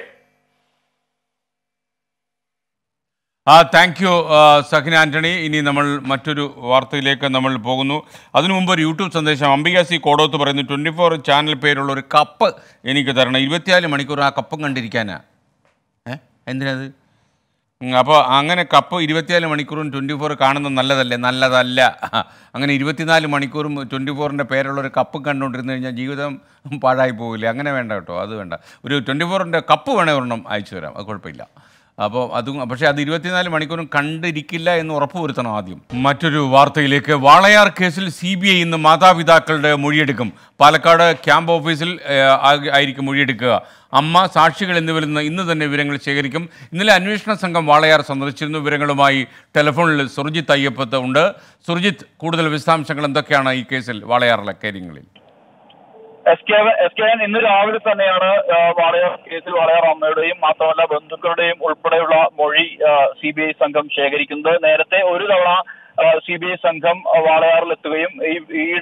Speaker 2: ആ താങ്ക് യു സഹിൻ ആന്റണി ഇനി നമ്മൾ മറ്റൊരു വാർത്തയിലേക്ക് നമ്മൾ പോകുന്നു അതിനു മുമ്പ് ഒരു യൂട്യൂബ് സന്ദേശം അംബിക സി കോടോത്ത് പറയുന്നു ട്വൻറ്റി ഫോർ ചാനൽ പേരുള്ള ഒരു കപ്പ് എനിക്ക് തരണം ഇരുപത്തിനാല് മണിക്കൂർ ആ കപ്പും കണ്ടിരിക്കാനാ ഏ എന്തിനത് അപ്പോൾ അങ്ങനെ കപ്പ് ഇരുപത്തിനാല് മണിക്കൂറും ട്വൻറ്റി ഫോർ കാണുന്നത് നല്ലതല്ലേ നല്ലതല്ല അങ്ങനെ ഇരുപത്തിനാല് മണിക്കൂറും ട്വൻറ്റി ഫോറിൻ്റെ പേരുള്ള ഒരു കപ്പ് കണ്ടുകൊണ്ടിരുന്ന് കഴിഞ്ഞാൽ ജീവിതം പാഴായി പോകില്ലേ അങ്ങനെ വേണ്ട കേട്ടോ അത് വേണ്ട ഒരു ട്വൻറ്റി ഫോറിൻ്റെ കപ്പ് വേണേ ഒരെണ്ണം അയച്ചു തരാം അത് കുഴപ്പമില്ല അപ്പോൾ അതും പക്ഷേ അത് ഇരുപത്തിനാല് മണിക്കൂറും കണ്ടിരിക്കില്ല എന്ന് ഉറപ്പുവരുത്തണം ആദ്യം മറ്റൊരു വാർത്തയിലേക്ക് വാളയാർ കേസിൽ സി ബി ഐ ഇന്ന് മാതാപിതാക്കളുടെ മൊഴിയെടുക്കും പാലക്കാട് ക്യാമ്പ് ഓഫീസിൽ ഏഹ്, ആ- ആയിരിക്കും മൊഴിയെടുക്കുക അമ്മ സാക്ഷികൾ എന്നിവരിൽ നിന്ന് ഇന്ന് തന്നെ വിവരങ്ങൾ ശേഖരിക്കും ഇന്നലെ അന്വേഷണ സംഘം വാളയാർ സന്ദർശിച്ചിരുന്നു വിവരങ്ങളുമായി ടെലിഫോണിൽ സുർജിത്ത് അയ്യപ്പത്ത് ഉണ്ട് സുർജിത്ത് കൂടുതൽ വിശദാംശങ്ങൾ എന്തൊക്കെയാണ് ഈ കേസിൽ വാളയാറിലെ കാര്യങ്ങളിൽ
Speaker 17: S K S K N ഇന്ന് രാവിലെ തന്നെയാണ് ആ, വാളയാർ കേസിൽ വാളയാർ അമ്മയുടെയും മാത്രമല്ല ബന്ധുക്കളുടെയും ഉൾപ്പെടെയുള്ള മൊഴി സി ബി ഐ സംഘം ശേഖരിക്കുന്നത് നേരത്തെ ഒരു തവണ സി ബി ഐ സംഘം ആ, വാളയാറിൽ എത്തുകയും ഈ വീട്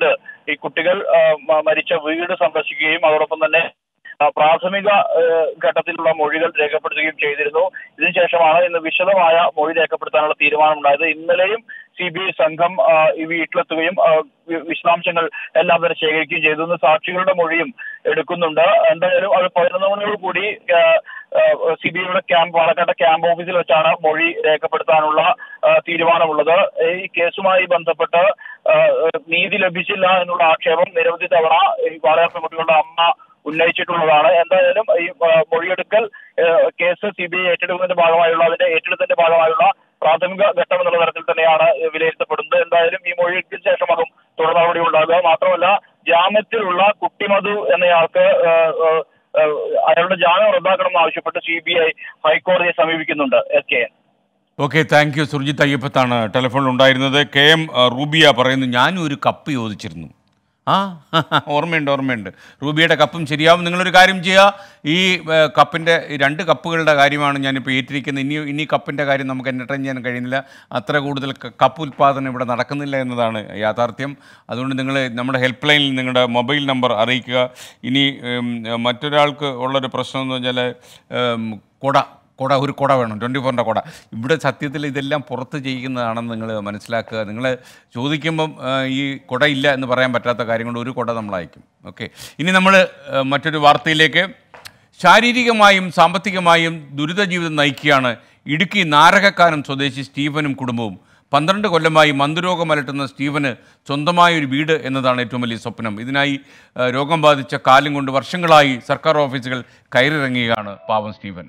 Speaker 17: ഈ കുട്ടികൾ ആ, മ- മരിച്ച വീട് സന്ദർശിക്കുകയും അതോടൊപ്പം തന്നെ ആ, പ്രാഥമിക ഏഹ്, ഘട്ടത്തിലുള്ള മൊഴികൾ രേഖപ്പെടുത്തുകയും ചെയ്തിരുന്നു ഇതിനുശേഷമാണ് ഇന്ന് വിശദമായ മൊഴി രേഖപ്പെടുത്താനുള്ള തീരുമാനമുണ്ടായത് ഇന്നലെയും സി ബി ഐ സംഘം ആ, ഈ വീട്ടിലെത്തുകയും ആ, വി- വിശദാംശങ്ങൾ എല്ലാം തന്നെ ശേഖരിക്കുകയും ചെയ്തു ഇന്ന് സാക്ഷികളുടെ മൊഴിയും എടുക്കുന്നുണ്ട് എന്തായാലും അത് പതിനൊന്ന് മണിയോട് കൂടി സി ബി ഐയുടെ ക്യാമ്പ് പാലക്കാട്ടെ ക്യാമ്പ് ഓഫീസിൽ വെച്ചാണ് മൊഴി രേഖപ്പെടുത്താനുള്ള ആ, തീരുമാനമുള്ളത് ഈ കേസുമായി ബന്ധപ്പെട്ട് ആ, നീതി ലഭിച്ചില്ല എന്നുള്ള ആക്ഷേപം നിരവധി തവണ ഈ വാളയാർ പെൺകുട്ടികളുടെ അമ്മ ഉന്നയിച്ചിട്ടുള്ളതാണ് എന്തായാലും ഈ ആ, മൊഴിയെടുക്കൽ ആ, കേസ് സി ബി ഐ ഏറ്റെടുക്കുന്നതിന്റെ ഭാഗമായുള്ള അതിന്റെ ഏറ്റെടുത്തതിന്റെ ഭാഗമായുള്ള പ്രാഥമിക ഘട്ടം എന്നുള്ള തരത്തിൽ തന്നെയാണ് വിലയിരുത്തപ്പെടുന്നത് എന്തായാലും ഈ മൊഴിക്ക് ശേഷം അതും തുടർ നടപടി ഉണ്ടാകുക മാത്രമല്ല ജാമ്യത്തിലുള്ള കുട്ടിമധു എന്നയാൾക്ക് ആ, ആ, ആ, അയാളുടെ ജാമ്യം റദ്ദാക്കണമെന്ന് ആവശ്യപ്പെട്ട് സി ബി ഐ ഹൈക്കോടതിയെ സമീപിക്കുന്നുണ്ട് S K N
Speaker 2: okay thank you Surjith അയ്യപ്പത്താണ് ടെലിഫോണിൽ ഉണ്ടായിരുന്നത് കെ എം ആ, റൂബിയ പറയുന്നു ഞാനും ഒരു കപ്പ് ചോദിച്ചിരുന്നു ആ ഓർമ്മയുണ്ട് ഓർമ്മയുണ്ട് റൂബിയുടെ കപ്പും ശരിയാവും നിങ്ങളൊരു കാര്യം ചെയ്യുക ഈ ആ, കപ്പിൻ്റെ ഈ രണ്ട് കപ്പുകളുടെ കാര്യമാണ് ഞാനിപ്പോൾ ഏറ്റിരിക്കുന്നത് ഇനി ഇനി കപ്പിൻ്റെ കാര്യം നമുക്ക് എൻ്റർടൈൻ ചെയ്യാൻ കഴിയുന്നില്ല അത്ര കൂടുതൽ ക- കപ്പ് ഉൽപ്പാദനം ഇവിടെ നടക്കുന്നില്ല എന്നതാണ് യാഥാർത്ഥ്യം അതുകൊണ്ട് നിങ്ങൾ നമ്മുടെ ഹെൽപ്പ് ലൈനിൽ നിങ്ങളുടെ മൊബൈൽ നമ്പർ അറിയിക്കുക ഇനി ഉം, മറ്റൊരാൾക്ക് ഉള്ളൊരു പ്രശ്നം എന്ന് വെച്ചാൽ ഉം, കുട കുട ഒരു കുട വേണം ട്വൻറ്റി ഫോറിൻ്റെ കുട ഇവിടെ സത്യത്തിൽ ഇതെല്ലാം പുറത്ത് ചെയ്യുന്നതാണെന്ന് നിങ്ങൾ മനസ്സിലാക്കുക നിങ്ങൾ ചോദിക്കുമ്പം ആ, ഈ കുട ഇല്ല എന്ന് പറയാൻ പറ്റാത്ത കാര്യം കൊണ്ട് ഒരു കുട നമ്മൾ അയക്കും ഓക്കെ ഇനി നമ്മൾ ആ, മറ്റൊരു വാർത്തയിലേക്ക് ശാരീരികമായും സാമ്പത്തികമായും ദുരിത ജീവിതം നയിക്കുകയാണ് ഇടുക്കി നാരകക്കാനം സ്വദേശി സ്റ്റീഫനും കുടുംബവും പന്ത്രണ്ട് കൊല്ലമായി മന്ദരോഗം അലട്ടുന്ന സ്റ്റീവന് സ്വന്തമായ ഒരു വീട് എന്നതാണ് ഏറ്റവും വലിയ സ്വപ്നം ഇതിനായി ആ, രോഗം ബാധിച്ച കാലം കൊണ്ട് വർഷങ്ങളായി സർക്കാർ ഓഫീസുകൾ കയറിയിറങ്ങുകയാണ് പാവം സ്റ്റീവൻ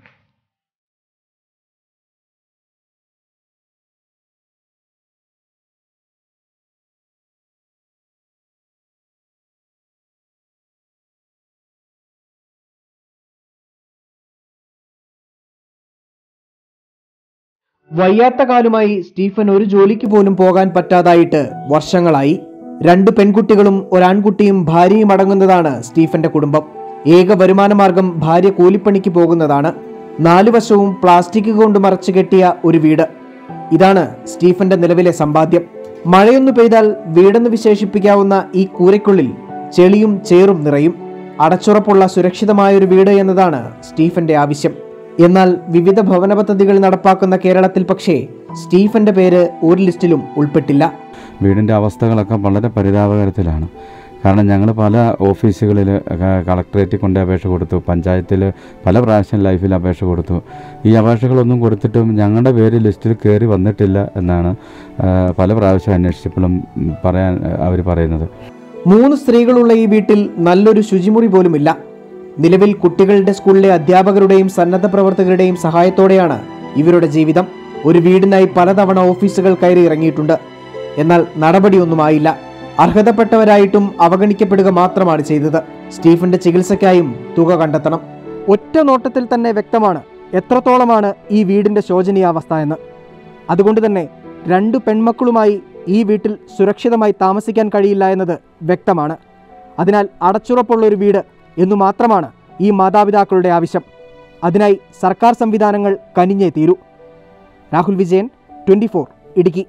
Speaker 18: വയ്യാത്ത കാലുമായി സ്റ്റീഫൻ ഒരു ജോലിക്ക് പോലും പോകാൻ പറ്റാതായിട്ട് വർഷങ്ങളായി രണ്ട് പെൺകുട്ടികളും ഒരാൺകുട്ടിയും ഭാര്യയും അടങ്ങുന്നതാണ് സ്റ്റീഫന്റെ കുടുംബം ഏക വരുമാന മാർഗം ഭാര്യ കൂലിപ്പണിക്ക് പോകുന്നതാണ് നാലു വശവും പ്ലാസ്റ്റിക് കൊണ്ട് മറച്ചു കെട്ടിയ ഒരു വീട് ഇതാണ് സ്റ്റീഫന്റെ നിലവിലെ സമ്പാദ്യം മഴയൊന്നു പെയ്താൽ വീടെന്ന് വിശേഷിപ്പിക്കാവുന്ന ഈ കൂരയ്ക്കുള്ളിൽ ചെളിയും ചേറും നിറയും അടച്ചുറപ്പുള്ള സുരക്ഷിതമായ ഒരു വീട് എന്നതാണ് സ്റ്റീഫന്റെ ആവശ്യം എന്നാൽ വിവിധ ഭവന പദ്ധതികൾ നടപ്പാക്കുന്ന കേരളത്തിൽ പക്ഷേ സ്റ്റീഫന്റെ പേര് ഒരു ലിസ്റ്റിലും ഉൾപ്പെട്ടില്ല
Speaker 19: വീടിൻ്റെ അവസ്ഥകളൊക്കെ വളരെ പരിതാപകരത്തിലാണ് കാരണം ഞങ്ങൾ പല ഓഫീസുകളിൽ കളക്ടറേറ്റിൽ കൊണ്ട് അപേക്ഷ കൊടുത്തു പഞ്ചായത്തിൽ പല പ്രാവശ്യം ലൈഫിൽ അപേക്ഷ കൊടുത്തു ഈ അപേക്ഷകളൊന്നും കൊടുത്തിട്ടും ഞങ്ങളുടെ പേര് ലിസ്റ്റിൽ കയറി വന്നിട്ടില്ല എന്നാണ് ആ, പല പ്രാവശ്യം അന്വേഷിച്ചപ്പോഴും ഉം, പറയാൻ അവർ പറയുന്നത്
Speaker 18: മൂന്ന് സ്ത്രീകളുള്ള ഈ വീട്ടിൽ നല്ലൊരു ശുചിമുറി പോലുമില്ല നിലവിൽ കുട്ടികളുടെ സ്കൂളിലെ അധ്യാപകരുടെയും സന്നദ്ധ പ്രവർത്തകരുടെയും സഹായത്തോടെയാണ് ഇവരുടെ ജീവിതം ഒരു വീടിനായി പലതവണ ഓഫീസുകൾ കയറി ഇറങ്ങിയിട്ടുണ്ട് എന്നാൽ നടപടിയൊന്നുമായില്ല അർഹതപ്പെട്ടവരായിട്ടും അവഗണിക്കപ്പെടുക മാത്രമാണ് ചെയ്തത് സ്റ്റീഫന്റെ ചികിത്സയ്ക്കായും തുക കണ്ടെത്തണം ഒറ്റ നോട്ടത്തിൽ തന്നെ വ്യക്തമാണ് എത്രത്തോളമാണ് ഈ വീടിന്റെ ശോചനീയാവസ്ഥ എന്ന് അതുകൊണ്ട് തന്നെ രണ്ടു പെൺമക്കളുമായി ഈ വീട്ടിൽ സുരക്ഷിതമായി താമസിക്കാൻ കഴിയില്ല എന്നത് വ്യക്തമാണ് അതിനാൽ അടച്ചുറപ്പുള്ള ഒരു വീട് എന്നു മാത്രമാണ് ഈ മാതാപിതാക്കളുടെ ആവശ്യം അതിനായി സർക്കാർ സംവിധാനങ്ങൾ കനിഞ്ഞേ തീരൂ രാഹുൽ വിജയൻ ട്വന്റി ഇടുക്കി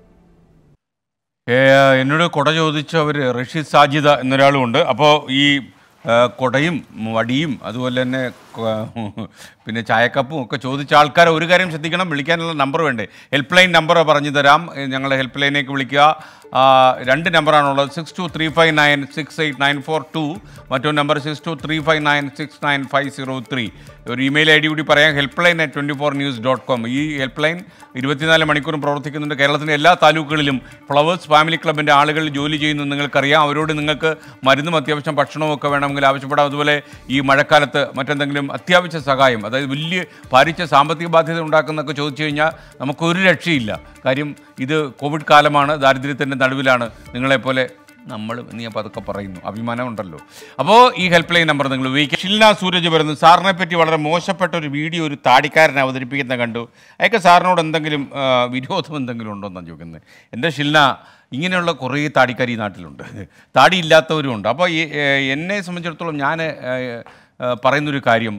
Speaker 2: ഏ, എന്നോട് കുട ചോദിച്ച അവർ റഷീദ് സാജിദ എന്നൊരാളും ഉണ്ട് അപ്പോൾ ഈ ആ, കുടയും വടിയും അതുപോലെ തന്നെ ക- പിന്നെ ചായക്കപ്പും ഒക്കെ ചോദിച്ച ആൾക്കാരെ ഒരു കാര്യം ശ്രദ്ധിക്കണം വിളിക്കാനുള്ള നമ്പർ വേണ്ടേ ഹെൽപ്പ് ലൈൻ നമ്പർ പറഞ്ഞു തരാം ഏ, ഞങ്ങളെ ഹെൽപ്പ് ലൈനിലേക്ക് വിളിക്കുക ആ, രണ്ട് നമ്പറാണുള്ളത് six two three five nine six eight nine four two മറ്റൊരു number six two three five nine six nine five zero three ഒരു ഇമെയിൽ ഐ ഡി കൂടി പറയാം helpline at twenty four news dot com ഈ helpline ഇരുപത്തിനാല് മണിക്കൂറും പ്രവർത്തിക്കുന്നുണ്ട് കേരളത്തിൻ്റെ എല്ലാ താലൂക്കുകളിലും ഫ്ലവേഴ്സ് ഫാമിലി ക്ലബിൻ്റെ ആളുകൾ ജോലി ചെയ്യുന്നു നിങ്ങൾക്കറിയാം അവരോട് നിങ്ങൾക്ക് മരുന്നും അത്യാവശ്യം ഭക്ഷണവും ഒക്കെ വേണമെങ്കിൽ ആവശ്യപ്പെടാം അതുപോലെ ഈ മഴക്കാലത്ത് മറ്റെന്തെങ്കിലും അത്യാവശ്യ സഹായം അതായത് വലിയ ഭാരിച്ച സാമ്പത്തിക ബാധ്യത ഉണ്ടാക്കുന്നതൊക്കെ ചോദിച്ചു കഴിഞ്ഞാൽ നമുക്കൊരു രക്ഷയില്ല കാര്യം ഇത് കോവിഡ് കാലമാണ് ദാരിദ്ര്യത്തിൻ്റെ നടുവിലാണ് നിങ്ങളെപ്പോലെ നമ്മൾ എന്ന് ഞാൻ പതുക്കെ പറയുന്നു അഭിമാനമുണ്ടല്ലോ അപ്പോൾ ഈ ഹെൽപ്പ് ലൈൻ നമ്പർ നിങ്ങൾ ഉപയോഗിക്കുക ഷിൽന സൂരജ് വരുന്നു സാറിനെ പറ്റി വളരെ മോശപ്പെട്ട ഒരു വീഡിയോ ഒരു താടിക്കാരൻ അവതരിപ്പിക്കുന്ന കണ്ടു അതൊക്കെ സാറിനോട് എന്തെങ്കിലും ആ, വിരോധം എന്തെങ്കിലും ഉണ്ടോ എന്നാണ് ചോദിക്കുന്നത് എൻ്റെ ഷിൽന ഇങ്ങനെയുള്ള കുറേ താടിക്കാർ ഈ നാട്ടിലുണ്ട് താടി ഇല്ലാത്തവരും ഉണ്ട് അപ്പോൾ ഈ ഏ, എന്നെ സംബന്ധിച്ചിടത്തോളം ഞാൻ ഏ, ഏ, പറയുന്നൊരു കാര്യം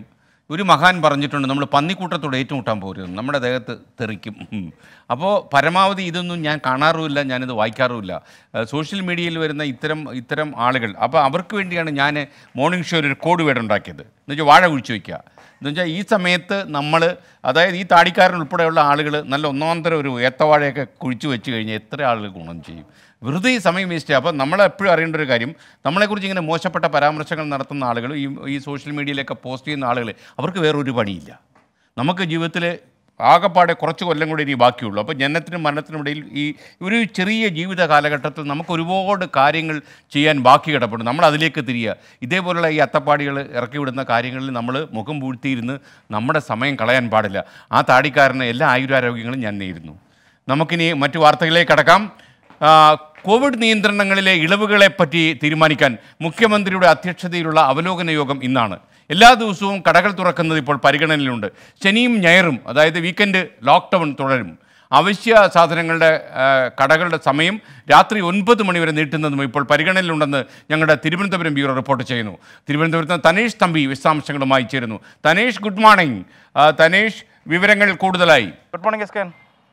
Speaker 2: ഒരു മഹാൻ പറഞ്ഞിട്ടുണ്ട് നമ്മൾ പന്നിക്കൂട്ടത്തോട് ഏറ്റുമുട്ടാൻ പോരുന്നു നമ്മുടെ ദേഹത്ത് തെറിക്കും ഉം. അപ്പോൾ പരമാവധി ഇതൊന്നും ഞാൻ കാണാറുമില്ല ഞാനിത് വായിക്കാറുമില്ല ഏഹ് സോഷ്യൽ മീഡിയയിൽ വരുന്ന ഇത്തരം ഇത്തരം ആളുകൾ അപ്പോൾ അവർക്ക് വേണ്ടിയാണ് ഞാൻ മോർണിംഗ് ഷോയിൽ ഒരു കോഡ് വേർഡ് ഉണ്ടാക്കിയത് എന്ന് വെച്ചാൽ വാഴ കുഴിച്ചു വയ്ക്കുക എന്ന് വെച്ചാൽ ഈ സമയത്ത് നമ്മൾ അതായത് ഈ താടിക്കാരൻ ഉൾപ്പെടെയുള്ള ആളുകൾ നല്ല ഒന്നാന്തരം ഒരു ഏത്തവാഴയൊക്കെ കുഴിച്ചു വെച്ച് കഴിഞ്ഞാൽ എത്ര ആളുകൾ ഗുണം ചെയ്യും വെറുതെ ഈ സമയം വേസ്റ്റ് അപ്പോൾ നമ്മൾ എപ്പോഴും അറിയേണ്ട ഒരു കാര്യം നമ്മളെക്കുറിച്ച് ഇങ്ങനെ മോശപ്പെട്ട പരാമർശങ്ങൾ നടത്തുന്ന ആളുകൾ ഈ ഈ സോഷ്യൽ മീഡിയയിലൊക്കെ പോസ്റ്റ് ചെയ്യുന്ന ആളുകൾ അവർക്ക് വേറൊരു പണിയില്ല നമുക്ക് ജീവിതത്തിൽ ആകപ്പാടെ കുറച്ച് കൊല്ലം കൂടി ഇനി ബാക്കിയുള്ളൂ അപ്പോൾ ജനനത്തിനും മരണത്തിനും ഇടയിൽ ഈ ഒരു ചെറിയ ജീവിത കാലഘട്ടത്തിൽ നമുക്ക് ഒരുപാട് കാര്യങ്ങൾ ചെയ്യാൻ ബാക്കി കിടപ്പുണ്ട് നമ്മൾ അതിലേക്ക് തിരിയുക ഇതേപോലുള്ള ഈ അത്തപ്പാടികൾ ഇറക്കി വിടുന്ന കാര്യങ്ങളിൽ നമ്മൾ മുഖം പൂഴ്ത്തിയിരുന്ന് നമ്മുടെ സമയം കളയാൻ പാടില്ല ആ താടിക്കാരന് എല്ലാ ആയുരാരോഗ്യങ്ങളും ഞാൻ നേരുന്നു നമുക്കിനി മറ്റു വാർത്തകളിലേക്ക് കടക്കാം ആ, കോവിഡ് നിയന്ത്രണങ്ങളിലെ ഇളവുകളെ പറ്റി തീരുമാനിക്കാൻ മുഖ്യമന്ത്രിയുടെ അധ്യക്ഷതയിലുള്ള അവലോകന യോഗം ഇന്നാണ് എല്ലാ ദിവസവും കടകൾ തുറക്കുന്നത് ഇപ്പോൾ പരിഗണനയിലുണ്ട് ശനിയും ഞായറും അതായത് വീക്കെൻഡ് ലോക്ക്ഡൗൺ തുടരും അവശ്യ സാധനങ്ങളുടെ ആ, കടകളുടെ സമയം രാത്രി ഒൻപത് മണിവരെ നീട്ടുന്നതും ഇപ്പോൾ പരിഗണനയിലുണ്ടെന്ന് ഞങ്ങളുടെ തിരുവനന്തപുരം ബ്യൂറോ റിപ്പോർട്ട് ചെയ്യുന്നു തിരുവനന്തപുരത്ത് നിന്ന് തനേഷ് തമ്പി വിശദാംശങ്ങളുമായി ചേരുന്നു തനേഷ് ഗുഡ് മോർണിംഗ് ആ, തനേഷ് വിവരങ്ങൾ കൂടുതലായി
Speaker 20: ഗുഡ് മോർണിംഗ് എസ് കെ